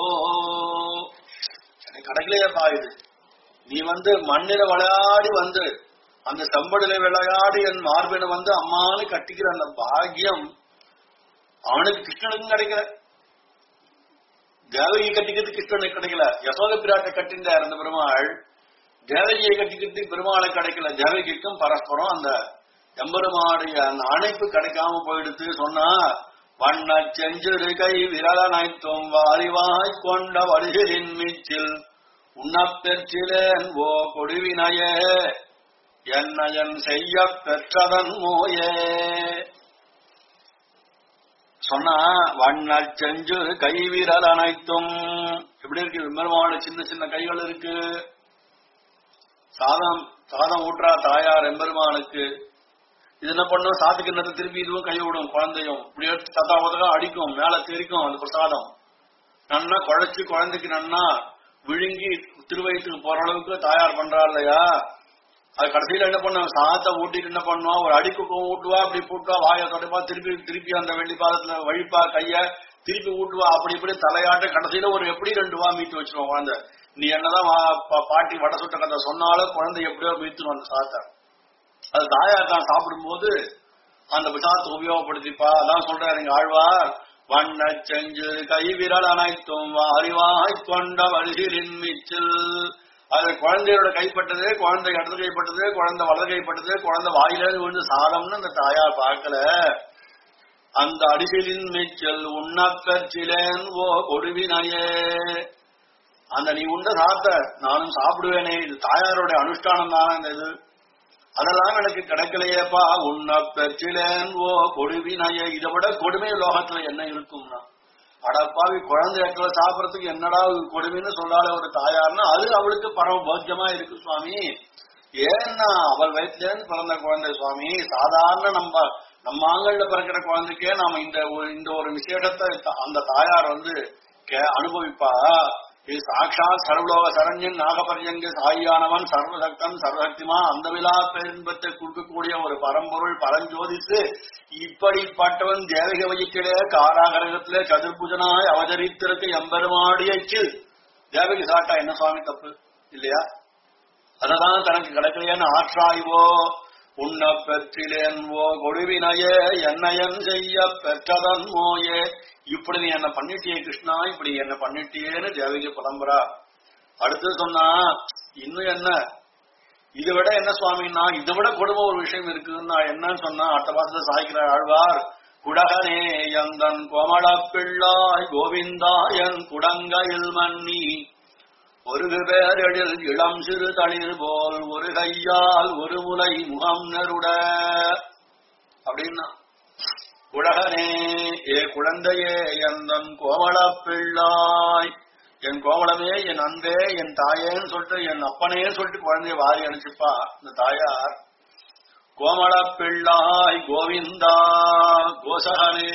எனக்கு கிடைக்கலையேப்பா இது நீ வந்து மண்ணில விளையாடி வந்து அந்த செம்படில விளையாடி என் மார்பினை வந்து அம்மான்னு கட்டிக்கிற அந்த பாக்கியம் அவனுக்கு கிருஷ்ணனுக்கும் கிடைக்கல தேவகியை கட்டிக்கிறது கிருஷ்ணனுக்கு கிடைக்கல யசோத பிராட்டை கட்டின்றார் அந்த பெருமாள் தேவகியை கட்டிக்கிறது பெருமாளை கிடைக்கல தேவகிக்கும் பரஸ்பரம் அந்த எம்பெருமானுடைய அந்த அணைப்பு கிடைக்காம போயிடுத்து சொன்னா வண்ண செஞ்சிறு கை விரலனைத்தும் வாரிவாய் கொண்ட வருகிறின் மீச்சில் உண்ணப் பெற்றிலேன் ஓ கொடுவினையே என்னயன் செய்ய பெற்றதன் மோயே சொன்னா வண்ண செஞ்சு கை விரல் அனைத்தும் எப்படி இருக்கு பெருமாள் சின்ன சின்ன கைகள் இருக்கு சாதம் சாதம் ஊற்றா தாயார் எம்பெருமானுக்கு இது என்ன பண்ணும் சாத்து கிண்ணத்தை திருப்பி இதுவும் கை விடும் குழந்தையும் இப்படி எடுத்து சத்தா உதகா அடிக்கும் மேல தெரிக்கும் அந்த பிரசாதம் நன்னா குழைச்சு குழந்தைக்கு நன்னா விழுங்கி திருவயத்துக்கு போற அளவுக்கு தயார் பண்றா இல்லையா அது கடைசியில என்ன பண்ண சாத்த ஊட்டிட்டு என்ன பண்ணுவா ஒரு அடிக்கு ஊட்டுவா அப்படி போட்டுவா வாயை தொடப்பா திருப்பி திருப்பி அந்த வெள்ளி பாதத்துல வழிப்பா கைய திருப்பி ஊட்டுவா அப்படி இப்படி தலையாட்ட கடைசியில ஒரு எப்படி ரெண்டு வா மீட்டு வச்சிருவோம் குழந்தை நீ என்னதான் வா- பா- பாட்டி வடை சுட்ட கதை சொன்னாலும் குழந்தை எப்படியோ மீத்துரும் அந்த சாத்தை அது தாயார் தான் சாப்பிடும்போது அந்த விஷாத்தை உபயோகப்படுத்திப்பா அதான் சொல்றாரு எங்க ஆழ்வார் வண்ண செஞ்சு கைவிரல் அனைத்தும் அறிவாய் கொண்ட வருகிறின் மிச்சில் அது குழந்தையோட கைப்பட்டது குழந்தை இடது கைப்பட்டது குழந்தை வலது கைப்பட்டது குழந்தை வாயில விழுந்து சாதம்னு அந்த தாயார் பார்க்கல அந்த அடிசிலின் மிச்சல் உண்ணப்பெற்றிலேன் ஓ கொடுவினையே அந்த நீ உண்ட சாத்த நானும் சாப்பிடுவேனே இது தாயாருடைய அனுஷ்டானம் தானே இந்த இது அதெல்லாம் எனக்கு கிடைக்கலையேப்பா உன்ன பெற்றிலேன் ஓ கொடுவினைய இதை விட கொடுமை லோகத்துல என்ன இருக்கும்னா அடப்பாவி குழந்தை இடத்துல சாப்பிடறதுக்கு என்னடா கொடுமைன்னு சொல்றாளே ஒரு தாயார்னா அது அவளுக்கு பரம போக்கியமா இருக்கு சுவாமி ஏன்னா அவள் வயிற்றுலேருந்து பிறந்த குழந்தை சுவாமி சாதாரண நம்ம நம்ம ஆங்கள்ல பிறக்கிற குழந்தைக்கே நாம இந்த ஒரு இந்த ஒரு விசேஷத்தை த- அந்த தாயார் வந்து கே- அனுபவிப்பா இது சாட்சாத் சர்வலோக சரண்யன் நாகபரியங்க சாயியானவன் சர்வசக்தன் சர்வசக்திமா அந்த விழா பேரின்பத்தை கொடுக்கக்கூடிய ஒரு பரம்பொருள் பரஞ்சோதித்து இப்படிப்பட்டவன் தேவக வயிற்றிலே காராகரகத்திலே சதுர்புஜனாய் அவதரித்திருக்க எம்பெருமாடியச்சு தேவகி சாட்டா என்ன சுவாமி தப்பு இல்லையா அததான் தனக்கு கிடைக்கலையேன்னு ஆற்றாய்வோ உண்ண பெற்றிலேன் ஓ கொடுவினையே என்னையன் செய்ய பெற்றதன் மோயே இப்படி நீ என்ன பண்ணிட்டியே கிருஷ்ணா இப்படி என்ன பண்ணிட்டியேன்னு தேவகி புலம்புறா அடுத்து சொன்னா இன்னும் என்ன இதை விட என்ன சுவாமின்னா இதை விட கொடுமை ஒரு விஷயம் இருக்குன்னா என்னன்னு சொன்னா அடுத்த பாசத்துல சாய்க்கிறார் ஆழ்வார் குடகனே எந்தன் கோமள பிள்ளாய் கோவிந்தா என் குடங்கையில் மன்னி ஒரு பேரெழில் இளம் சிறு தளிர் போல் ஒரு கையால் ஒரு முலை முகம் நெருட அப்படின்னா குழகனே ஏ குழந்தையே எந்தன் கோவளப் பிள்ளாய் என் கோவளமே என் அன்பே என் தாயேன்னு சொல்லிட்டு என் அப்பனே சொல்லிட்டு குழந்தைய வாரி அனுப்பிச்சுப்பா இந்த தாயார் கோமளப் பிள்ளாய் கோவிந்தா கோசகனே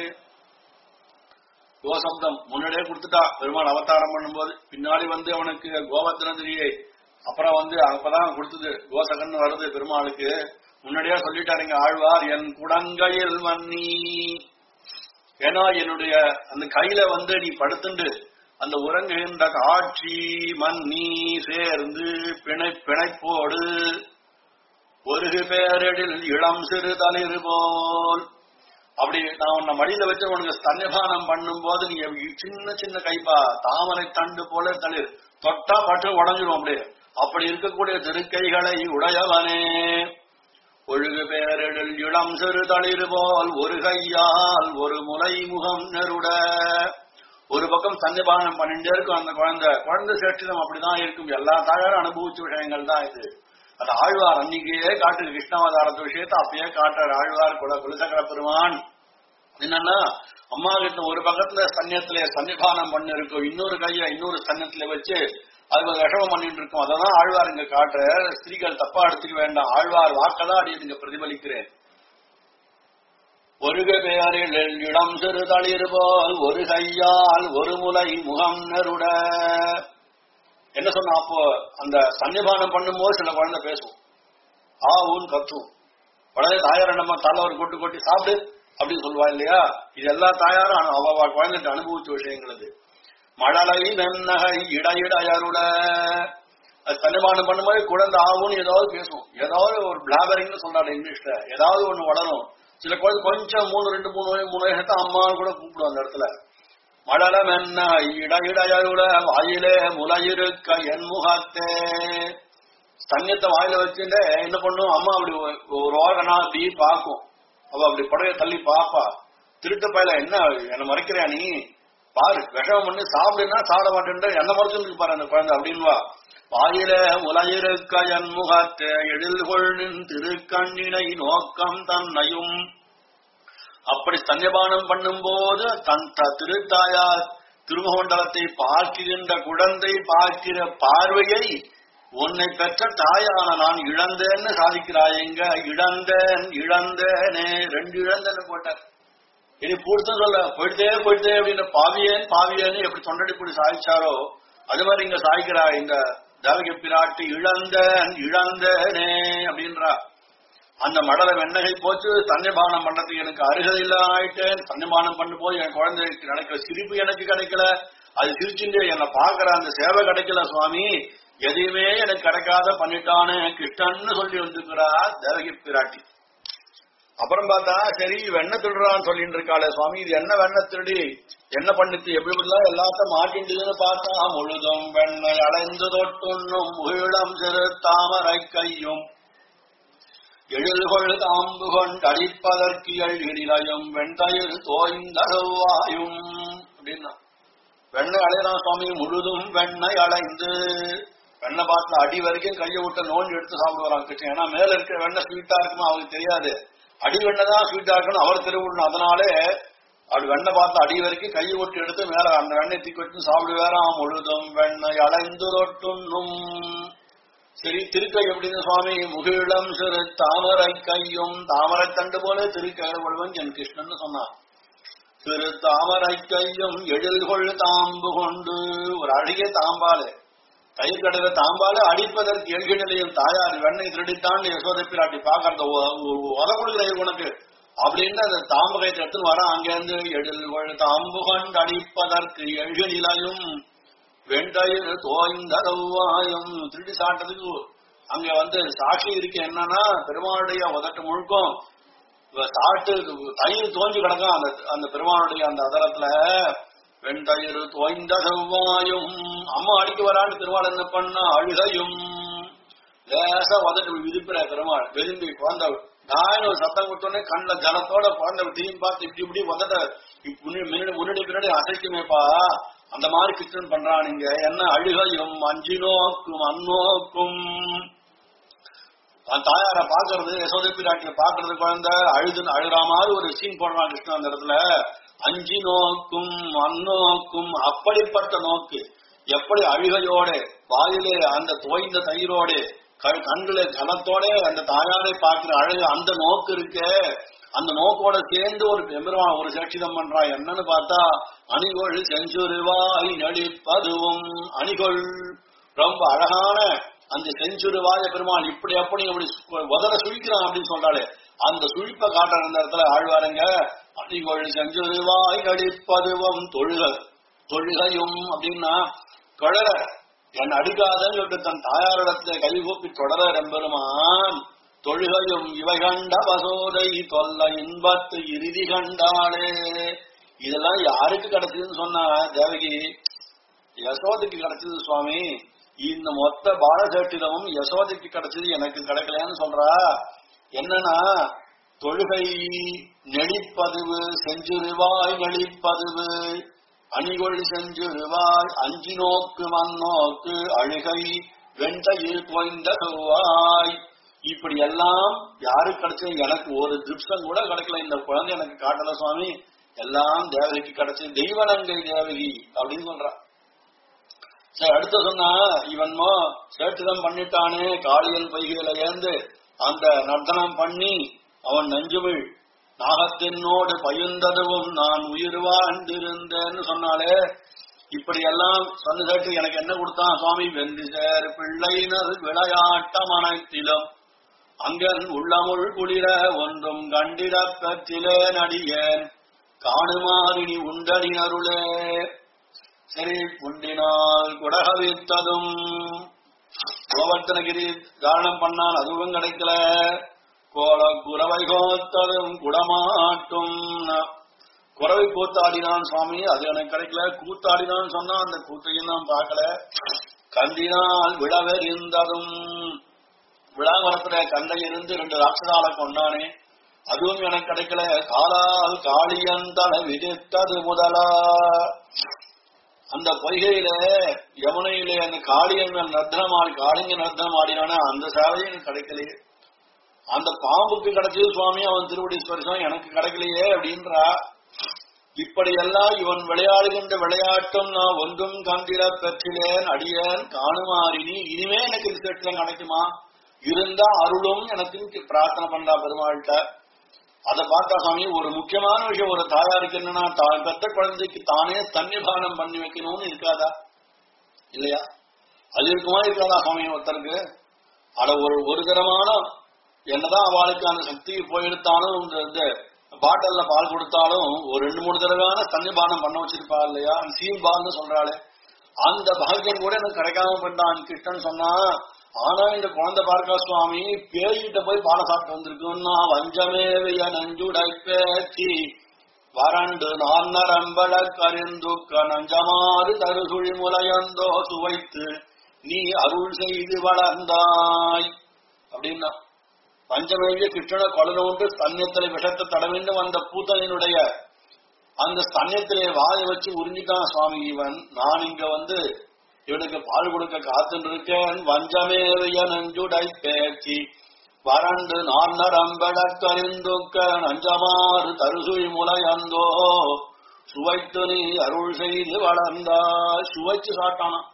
கோசப்தம் முன்னாடியே கொடுத்துட்டா பெருமாள் அவதாரம் பண்ணும்போது பின்னாடி வந்து அவனுக்கு கோவர்த்தனதிரியை அப்புறம் வந்து அப்பதான் கொடுத்தது கோசகன் வருது பெருமாளுக்கு முன்னாடியே சொல்லிட்டாருங்க ஆழ்வார் என் குடங்கையில் மன்னி ஏன்னா என்னுடைய அந்த கையில வந்து நீ படுத்துண்டு அந்த உறங்குகின்ற காட்சி மன்னி சேர்ந்து பிணை பிணைப்போடு ஒரு பேரிடில் இளம் சிறு தளிர் போல் அப்படி நான் உன்னை மடியில வச்சு உனக்கு ஸ்தன்யபானம் பண்ணும் போது நீ சின்ன சின்ன கைப்பா தாமரை தண்டு போல தளிர் தொட்டா பட்டு உடஞ்சிரும் அப்படியே அப்படி இருக்கக்கூடிய திருக்கைகளை உடையவனே ஒழுகு பேரிடில் இளம் சிறு தளிர் போல் ஒரு கையால் ஒரு முலை முகம் நெருட ஒரு பக்கம் சன்னிபானம் பண்ணிட்டே இருக்கும் அந்த குழந்தை குழந்தை சேஷ்டிதம் அப்படிதான் இருக்கும் எல்லா தாயாரும் அனுபவிச்ச விஷயங்கள் தான் இது அந்த ஆழ்வார் அன்னைக்கே காட்டு கிருஷ்ணாவதாரத்து விஷயத்தை அப்பயே காட்டுற ஆழ்வார் குல குலசக்கர பெருமான் என்னன்னா அம்மா கிட்ட ஒரு பக்கத்துல சன்னியத்துல சன்னிபானம் பண்ணி இருக்கும் இன்னொரு கைய இன்னொரு சன்னியத்துல வச்சு அது விஷமம் பண்ணிட்டு இருக்கும் அததான் ஆழ்வார் இங்க காட்டுற ஸ்திரீகள் தப்பா எடுத்துக்க வேண்டாம் ஆழ்வார் வாக்கதான் அடி இங்க பிரதிபலிக்கிறேன் ஒரு பேரில் இடம் சிறு தளிர் போல் ஒரு கையால் ஒரு முலை முகம் நெருட என்ன சொன்னா அப்போ அந்த சன்னிபானம் பண்ணும்போது சில குழந்தை பேசும் ஆ ஊன் கத்தும் உடனே தாயார நம்ம தலைவர் கொட்டு கொட்டி சாப்பிடு அப்படின்னு சொல்லுவா இல்லையா இது எல்லா தாயாரும் அனு- அவ அவ குழந்தைட்டு அனுபவிச்ச விஷயங்கள் இது மழலை நன்னகை இடையிடையருட அது சன்னிபானம் பண்ணும்போது குழந்தை ஆகும்னு ஏதாவது பேசும் ஏதாவது ஒரு பிளாபரிங்னு சொல்றாரு இங்கிலீஷ்ல ஏதாவது ஒண்ணு வளரும் சில குழந்தை கொஞ்சம் மூணு ரெண்டு மூணு வயசு, மூணு வயசு அம்மான்னு கூட கூப்பிடும் அந்த இடத்துல மடலம் என்ன இடையிடையருட வாயிலே முலையிருக்க என் முகத்தே ஸ்தன்யத்தை வாயில வச்சுட்டு என்ன பண்ணும் அம்மா அப்படி ஒரு- ஒரு ஓரனா அப்படி பார்க்கும் அவ அப்படி புடவைய தள்ளி பாப்பா திருட்டு பையல என்ன என்ன மறைக்கிறியா நீ பாரு விஷம் பண்ணி சாப்பிடுன்னா சாப்பிட மாட்டேன் என்ன மறைச்சுட்டு பாரு அந்த குழந்தை அப்படின்வா வாயில முலையிருக்க என் முகத்தே எழில்கொள் நின் திருக்கண்ணினை நோக்கம் தன்னையும் அப்படி ஸ்தன்யபானம் பண்ணும்போது தன் த- திருத்தாயார் திருமகோண்டலத்தை பார்க்கின்ற குழந்தை பார்க்கிற பார்வையை உன்னை பெற்ற தாயான நான் இழந்தேன்னு சாதிக்கிறாயங்க இழந்தேன் இழந்தேனே ரெண்டு இழந்தேன்னு போட்டார் இனி பூர்த்தம் சொல்ல போயிட்டே போயிட்டே அப்படின்னு பாவியேன் பாவியேன்னு எப்படி தொண்டடிப்படி சாதிச்சாரோ அது மாதிரி இங்க சாய்க்கிறா இந்த தேவகி பிராட்டி இழந்தேன் இழந்தேனே அப்படின்றா அந்த மடல வெண்ணகை போச்சு சன்னிபானம் பண்றதுக்கு எனக்கு அருகதை இல்ல ஆயிட்டேன் சன்னிபானம் பண்ணு போய் என் குழந்தைக்கு கிடைக்கிற சிரிப்பு எனக்கு கிடைக்கல அது சிரிச்சுட்டு என்னை பாக்குற அந்த சேவை கிடைக்கல சுவாமி எதையுமே எனக்கு கிடைக்காத பண்ணிட்டானே கிருஷ்ணன்னு சொல்லி வந்துக்கிறா தேவகி பிராட்டி அப்புறம் பார்த்தா சரி வெண்ண திருடுறான்னு சொல்லிட்டு இருக்காளே சுவாமி இது என்ன வெண்ண திருடி என்ன பண்ணிட்டு எப்படி எப்படிலாம் எல்லாத்தையும் மாட்டின்றதுன்னு பார்த்தா முழுதும் வெண்ணை அலைந்து தொட்டுண்ணும் முகிழம் சிறு தாமரை கையும் எழில்கொள் தாம்பு கொண்டடிப்பதற்கு எழிலையும் வெண்தயிர் தோய்ந்தருவாயும் அப்படின்னா வெண்ணெய் அலையலாம் சுவாமி முழுதும் வெண்ணெய் அலைந்து வெண்ணெய் பார்த்து அடி வரைக்கும் கையை விட்டு நோண்டி எடுத்து சாப்பிடுவாராம் கிருஷ்ணன் ஏன்னா மேல இருக்கிற வெண்ணெய் ஸ்வீட்டா இருக்குமா அவருக்கு தெரியாது அடி வெண்ணெய் தான் ஸ்வீட்டா இருக்குன்னு அவர் திருவிழணும் அதனாலே அப்படி வெண்ணெய் பார்த்து அடி வரைக்கும் கையை விட்டு எடுத்து மேல அந்த வெண்ணெய் தூக்கி வச்சு சாப்பிடுவாராம் முழுதும் வெண்ணெய் அலைந்து தொட்டுண்ணும் சரி திருக்கை எப்படின்னு சுவாமி முகிழம் சிறு தாமரை கையும் தாமரை தண்டு போல திருக்கையில் கொள்வன் என் கிருஷ்ணன் சொன்னான் திரு தாமரை கையும் எழில்கொள் தாம்பு கொண்டு ஒரு அழகிய தாம்பாலு தயிர் கடையில தாம்பாலு அடிப்பதற்கு எழுகி நிலையில் தாயார் வெண்ணெய் திருடித்தான் யசோதை பிராட்டி பாக்கறத உத கொடுக்குற உனக்கு அப்படின்னு அந்த தாம்பு கைத்தை எடுத்துன்னு வர அங்கிருந்து எழில்கொள் தாம்பு கொண்டு அடிப்பதற்கு எழுகி நிலையும் வெண்டயிர் தோய்ந்தரவாயும் திருடி சாட்டதுக்கு அங்க வந்து சாட்சி இருக்கு என்னன்னா பெருமாளுடைய உதட்டு முழுக்கும் இவ சாட்டு தயிர் தோஞ்சு கிடக்கும் அந்த அந்த பெருமாளுடைய அந்த அதரத்துல வெண்தயிர் தோய்ந்த செவ்வாயும் அம்மா அடிக்க வரான்னு பெருமாள் என்ன பண்ணா அழுகையும் லேசா உதட்டு விதிப்புற பெருமாள் விரும்பி குழந்தை நான் ஒரு சத்தம் கொடுத்தோடனே கண்ட ஜலத்தோட குழந்தை திரும்பி பார்த்து இப்படி இப்படி உதட்ட இப்படி முன்னாடி முன்னாடி பின்னாடி அசைக்குமேப்பா அந்த மாதிரி கிருஷ்ணன் பண்றானுங்க என்ன அழுகையும் அஞ்சு நோக்கும் அந்நோக்கும் அந்த தாயார பாக்குறது யசோதை பிராட்டிய பாக்குறது குழந்தை அழுது அழுகிற மாதிரி ஒரு சீன் போடுறான் கிருஷ்ணன் அந்த இடத்துல அஞ்சு நோக்கும் அந்நோக்கும் அப்படிப்பட்ட நோக்கு எப்படி அழுகையோட வாயிலே அந்த தோய்ந்த தயிரோடு க- கண்கள ஜலத்தோட அந்த தாயாரை பார்க்கிற அழகு அந்த நோக்கு இருக்கு அந்த நோக்கோட சேர்ந்து ஒரு பெருமான் ஒரு சேட்சிதம் பண்றான் என்னன்னு பார்த்தா அணிகொள் செஞ்சுருவாய் நடிப்பதுவும் அணிகொள் ரொம்ப அழகான அந்த செஞ்சுருவாய பெருமாள் இப்படி அப்படி அப்படி சு- உதர சுழிக்கிறான் அப்படின்னு சொல்றாளே அந்த சுழிப்பை காட்டுற அந்த இடத்துல ஆழ்வாருங்க அணிகொள் செஞ்சுருவாய் நடிப்பதுவும் தொழுக தொழுகையும் அப்படின்னா தொடர என் அடிக்காதன்னு சொல்லிட்டு தன் தாயாரிடத்துல கைகூப்பி தொடர எம்பெருமான் தொழுகையும் இவை கண்ட பசோதை தொல்ல இன்பத்து இறுதி கண்டாளே இதெல்லாம் யாருக்கு கிடைச்சதுன்னு சொன்னா தேவகி யசோதைக்கு கிடைச்சது சுவாமி இந்த மொத்த பாலசேட்டிதமும் யசோதைக்கு கிடைச்சது எனக்கு கிடைக்கலையான்னு சொல்றா என்னன்னா தொழுகை நெளிப்பதுவு செஞ்சுருவாய் நெளிப்பதுவு அணிகொள் செஞ்சுருவாய் அஞ்சி நோக்கு மண்ணோக்கு அழுகை வெண்டையில் தோய்ந்த செவ்வாய் இப்படி எல்லாம் யாருக்கு கிடைச்சது எனக்கு ஒரு திருப்சம் கூட கிடைக்கல இந்த குழந்தை எனக்கு காட்டல சுவாமி எல்லாம் தேவகிக்கு கிடைச்சது தெய்வனங்கை தேவகி அப்படின்னு சொல்றா சரி அடுத்து சொன்னா இவன்மோ சேட்டுதம் பண்ணிட்டானே காளியல் பொய்கையில ஏந்து அந்த நர்த்தனம் பண்ணி அவன் நஞ்சுமிழ் நாகத்தினோடு பயுந்ததுவும் நான் உயிர் வாழ்ந்திருந்தேன்னு சொன்னாலே இப்படி எல்லாம் சொன்ன கேட்டு எனக்கு என்ன கொடுத்தான் சுவாமி வெந்து சேர் பிள்ளையினர் விளையாட்டம் அனைத்திலும் அங்கன் உள்ளமுள் குளிர ஒன்றும் கண்டிடப் பெற்றிலே நடிகேன் காணுமாறினி உண்டடினருளே சரி புண்டினால் குடகவித்ததும் கோவர்த்தனகிரி தாரணம் பண்ணான் அதுவும் கிடைக்கல கோல குறவை கோத்ததும் குடமாட்டும் குறவை கூத்தாடினான் சுவாமி அது எனக்கு கிடைக்கல கூத்தாடினான் சொன்னா அந்த கூத்தையும் நான் பார்க்கல கண்டினால் விழவெறிந்ததும் விழாமரத்துல கண்டை இருந்து ரெண்டு ராட்சதால கொண்டானே அதுவும் எனக்கு கிடைக்கல காலால் காளியந்தன விதித்தது முதலா அந்த பொய்கையில யமுனையில அந்த காளியன் நர்த்தனம் ஆடி காளிங்க நர்த்தனம் ஆடினானே அந்த சேவையும் எனக்கு கிடைக்கலையே அந்த பாம்புக்கு கிடைச்சது சுவாமி அவன் திருவடி ஸ்பரிசம் எனக்கு கிடைக்கலையே அப்படின்றா இப்படியெல்லாம் இவன் விளையாடுகின்ற விளையாட்டும் நான் ஒன்றும் கண்டிட பெற்றிலேன் அடியேன் காணுமாறினி இனிமே எனக்கு இந்த செட்டில் கிடைக்குமா இருந்தா அருளும் எனக்கு பிரார்த்தனை பண்றா பெருமாள்கிட்ட அதை பார்த்தா சாமி ஒரு முக்கியமான விஷயம் ஒரு தாயாருக்கு என்னன்னா தான் பெத்த குழந்தைக்கு தானே தன்னிபானம் பண்ணி வைக்கணும்னு இருக்காதா இல்லையா அது இருக்குமா இருக்காதா சாமி ஒருத்தருக்கு அட ஒரு ஒரு தரமான என்னதான் அவளுக்கு அந்த சக்தி போயெடுத்தாலும் இந்த இந்த பாட்டில்ல பால் கொடுத்தாலும் ஒரு ரெண்டு மூணு தடவையான தன்னிபானம் பண்ண வச்சிருப்பா இல்லையா சீம் பால்னு சொல்றாளே அந்த பாக்கியம் கூட எனக்கு கிடைக்காம பண்ணான் கிருஷ்ணன் சொன்னா ஆனா இந்த குழந்தை பார்க்கா சுவாமி பேய்கிட்ட போய் பாடம் சாப்பிட்டு வந்திருக்குன்னா வஞ்சமேவைய நஞ்சுடை பேச்சி வறண்டு நான் நரம்பட கரிந்துக்க நஞ்சமாறு தருசுழி முலையந்தோ சுவைத்து நீ அருள் செய்து வளர்ந்தாய் அப்படின்னா பஞ்சமேவிய கிருஷ்ணனை கொடலோண்டு ஸ்தன்யத்திலே விஷத்தை தடவிண்டு வந்த பூத்தனினுடைய அந்த ஸ்தன்யத்திலே வாயை வச்சு உறிஞ்சிட்டான் சுவாமி இவன் நான் இங்க வந்து இவனுக்கு பால் கொடுக்க காத்துட்டு இருக்கேன் வஞ்சமேவிய நஞ்சுடை பேச்சு வறண்டு நான் நரம்பட கரிந்துக்க நஞ்சமாறு தருசுழி முலையந்தோ சுவைத்து நீ அருள் செய்து வளர்ந்தா சுவைச்சு சாட்டானா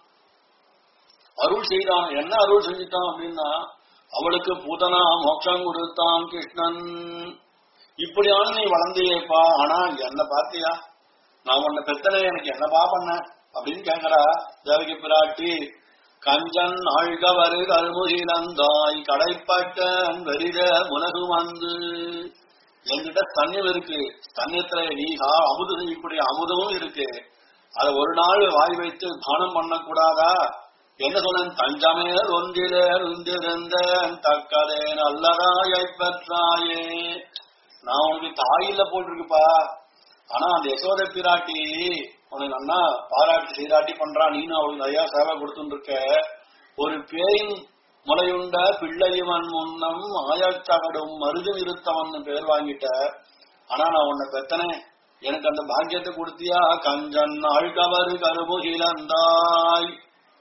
அருள் செய்தான் என்ன அருள் செஞ்சுட்டான் அப்படின்னா அவளுக்கு பூதனா மோட்சம் கொடுத்தான் கிருஷ்ணன் இப்படியான நீ வளர்ந்தியேப்பா ஆனா என்ன பார்த்தியா நான் உன்னை பெத்தனே எனக்கு என்னப்பா பண்ண அப்படின்னு கேக்குறா தேவகி பிராட்டி கஞ்சன் ஆழ்கவரு கருமுகிலந்தாய் கடைப்பட்டன் வெறித முனகு வந்து என்கிட்ட தண்ணீர் இருக்கு தண்ணீரத்துல நீ கா- அமுது இப்படி அமுதமும் இருக்கு அதை ஒரு நாள் வாய் வைத்து தானம் பண்ணக்கூடாதா என்ன சொன்னேன் தஞ்சமே ஒன்றிலே இருந்திருந்தேன் தக்கதே நல்லதாயை பெற்றாயே நான் உனக்கு தாயில போட்டிருக்குப்பா ஆனா அந்த யசோத பிராட்டி உனக்கு நல்லா பாராட்டி சீராட்டி பண்றா நீனும் அவளுக்கு நிறைய சேவை கொடுத்துட்டு இருக்க ஒரு பேயின் முளையுண்ட பிள்ளையவன் முன்னம் ஆயச்சகடும் மருது நிறுத்தவன் பேர் வாங்கிட்ட ஆனா நான் உன்னை பெத்தனே எனக்கு அந்த பாக்கியத்தை கொடுத்தியா கஞ்சன் அழ்கவர் கருபுகிலந்தாய்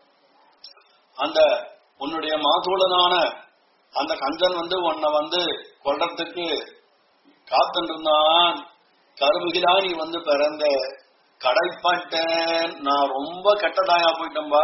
அந்த உன்னுடைய மாதோடனான அந்த கஞ்சன் வந்து உன்னை வந்து கொல்றதுக்கு காத்துருந்தான் கருமுகிலா நீ வந்து பிறந்த கடைப்பட்டேன் நான் ரொம்ப கெட்டதாயா போயிட்டேன்பா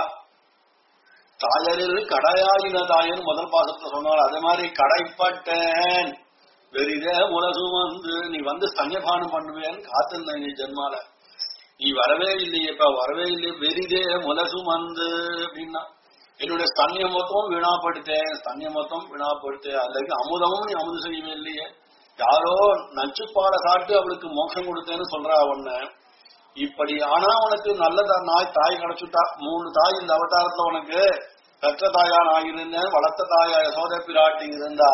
தாயரில் கடையாயின தாயன் முதல் பாசத்தை சொன்னார் அதே மாதிரி கடைப்பட்டேன் வெறிதே உலகு வந்து நீ வந்து சன்னிபானம் பண்ணுவேன்னு காத்திருந்தேன் நீ ஜென்மால நீ வரவே இல்லையே இப்ப வரவே இல்லையே வெறிதே முலசு வந்து அப்படின்னா என்னுடைய ஸ்தன்ய மொத்தம் வீணாப்படுத்தேன் ஸ்தன்ய மொத்தம் வீணாப்படுத்தேன் அதுக்கு அமுதமும் நீ அமுது செய்யவே இல்லையே யாரோ நச்சுப்பாட காட்டு அவளுக்கு மோட்சம் கொடுத்தேன்னு சொல்றா உன்ன இப்படி ஆனா உனக்கு நல்ல தா- நாய் தாய் கிடைச்சுட்டா மூணு தாய் இந்த அவதாரத்துல உனக்கு பெற்ற தாயா நான் இருந்தேன் வளர்த்த தாயா யசோத பிராட்டி இருந்தா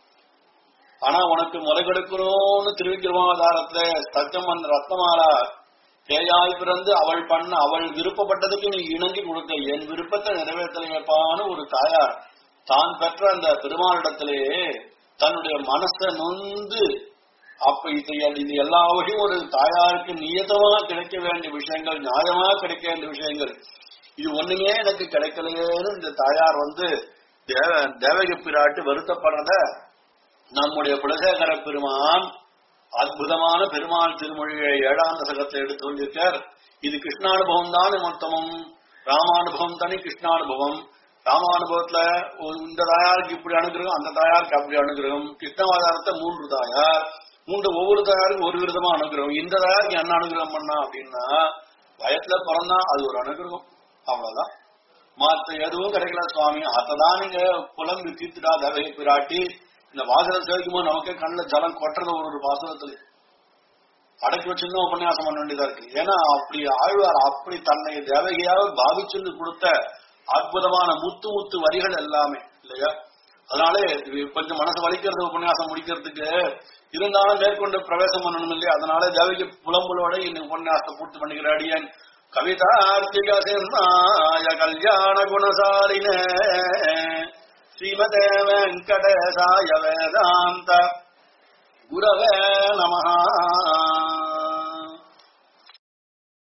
ஆனா உனக்கு முறை கொடுக்கணும்னு திருவிக்கிரமாவதாரத்துல சத்தியமன் ரத்னமாலா பேயாய் பிறந்து அவள் பண்ண அவள் விருப்பப்பட்டதுக்கு நீ இணங்கி கொடுத்த என் விருப்பத்தை நிறைவேற்றலையப்பான்னு ஒரு தாயார் தான் பெற்ற அந்த பெருமாளிடத்திலே தன்னுடைய மனசை நொந்து அப்ப இது இது எல்லா வகையும் ஒரு தாயாருக்கு நியதமா கிடைக்க வேண்டிய விஷயங்கள் நியாயமா கிடைக்க வேண்டிய விஷயங்கள் இது ஒண்ணுமே எனக்கு கிடைக்கலையேன்னு இந்த தாயார் வந்து தேவ தேவகி பிராட்டு வருத்தப்படுறத நம்முடைய குலசேகர பெருமான் அற்புதமான பெருமாள் திருமொழியை ஏழாம் தசகத்தை எடுத்து சொல்லியிருக்கார் இது கிருஷ்ணானுபவம் தான் மொத்தமும் ராமானுபவம் தனி கிருஷ்ணானுபவம் ராமானுபவத்துல ஒரு- இந்த தாயாருக்கு இப்படி அனுகிரகம் அந்த தாயாருக்கு அப்படி அனுகிரகம் கிருஷ்ணாவதாரத்தை மூன்று தாயார் மூன்று ஒவ்வொரு தாயாருக்கும் ஒரு விதமா அனுகிரகம் இந்த தாயாருக்கு என்ன அனுகிரகம் பண்ணா அப்படின்னா வயத்துல பிறந்தா அது ஒரு அனுகிரகம் அவ்வளவுதான் மத்த எதுவும் கிடைக்கல சுவாமி அதான் நீங்க புலம்பு தீர்த்துடா தவையை பிராட்டி இந்த வாசலை சேர்க்கும்போது நமக்கே கண்ணுல ஜலம் கொட்டுறது ஒரு ஒரு வாசகத்துல அடக்கி வச்சிருந்தா உபன்யாசம் பண்ண வேண்டியதா இருக்கு ஏன்னா அப்படி ஆழ்வார் அப்படி தன்னை தேவகையாக பாவிச்சுன்னு கொடுத்த அற்புதமான முத்து முத்து வரிகள் எல்லாமே இல்லையா அதனாலே இது கொஞ்சம் மனசு வலிக்கிறது உபன்யாசம் முடிக்கிறதுக்கு இருந்தாலும் மேற்கொண்டு பிரவேசம் பண்ணணும் இல்லையா அதனால தேவகி புலம்புலோட இன்னைக்கு உபன்யாசத்தை பூர்த்தி பண்ணிக்கிற அடியன் கவிதார்த்திக சிம்மாய கல்யாண குணசாலினே ஸ்ரீமதே வெங்கடேசாய வேதாந்த குரவே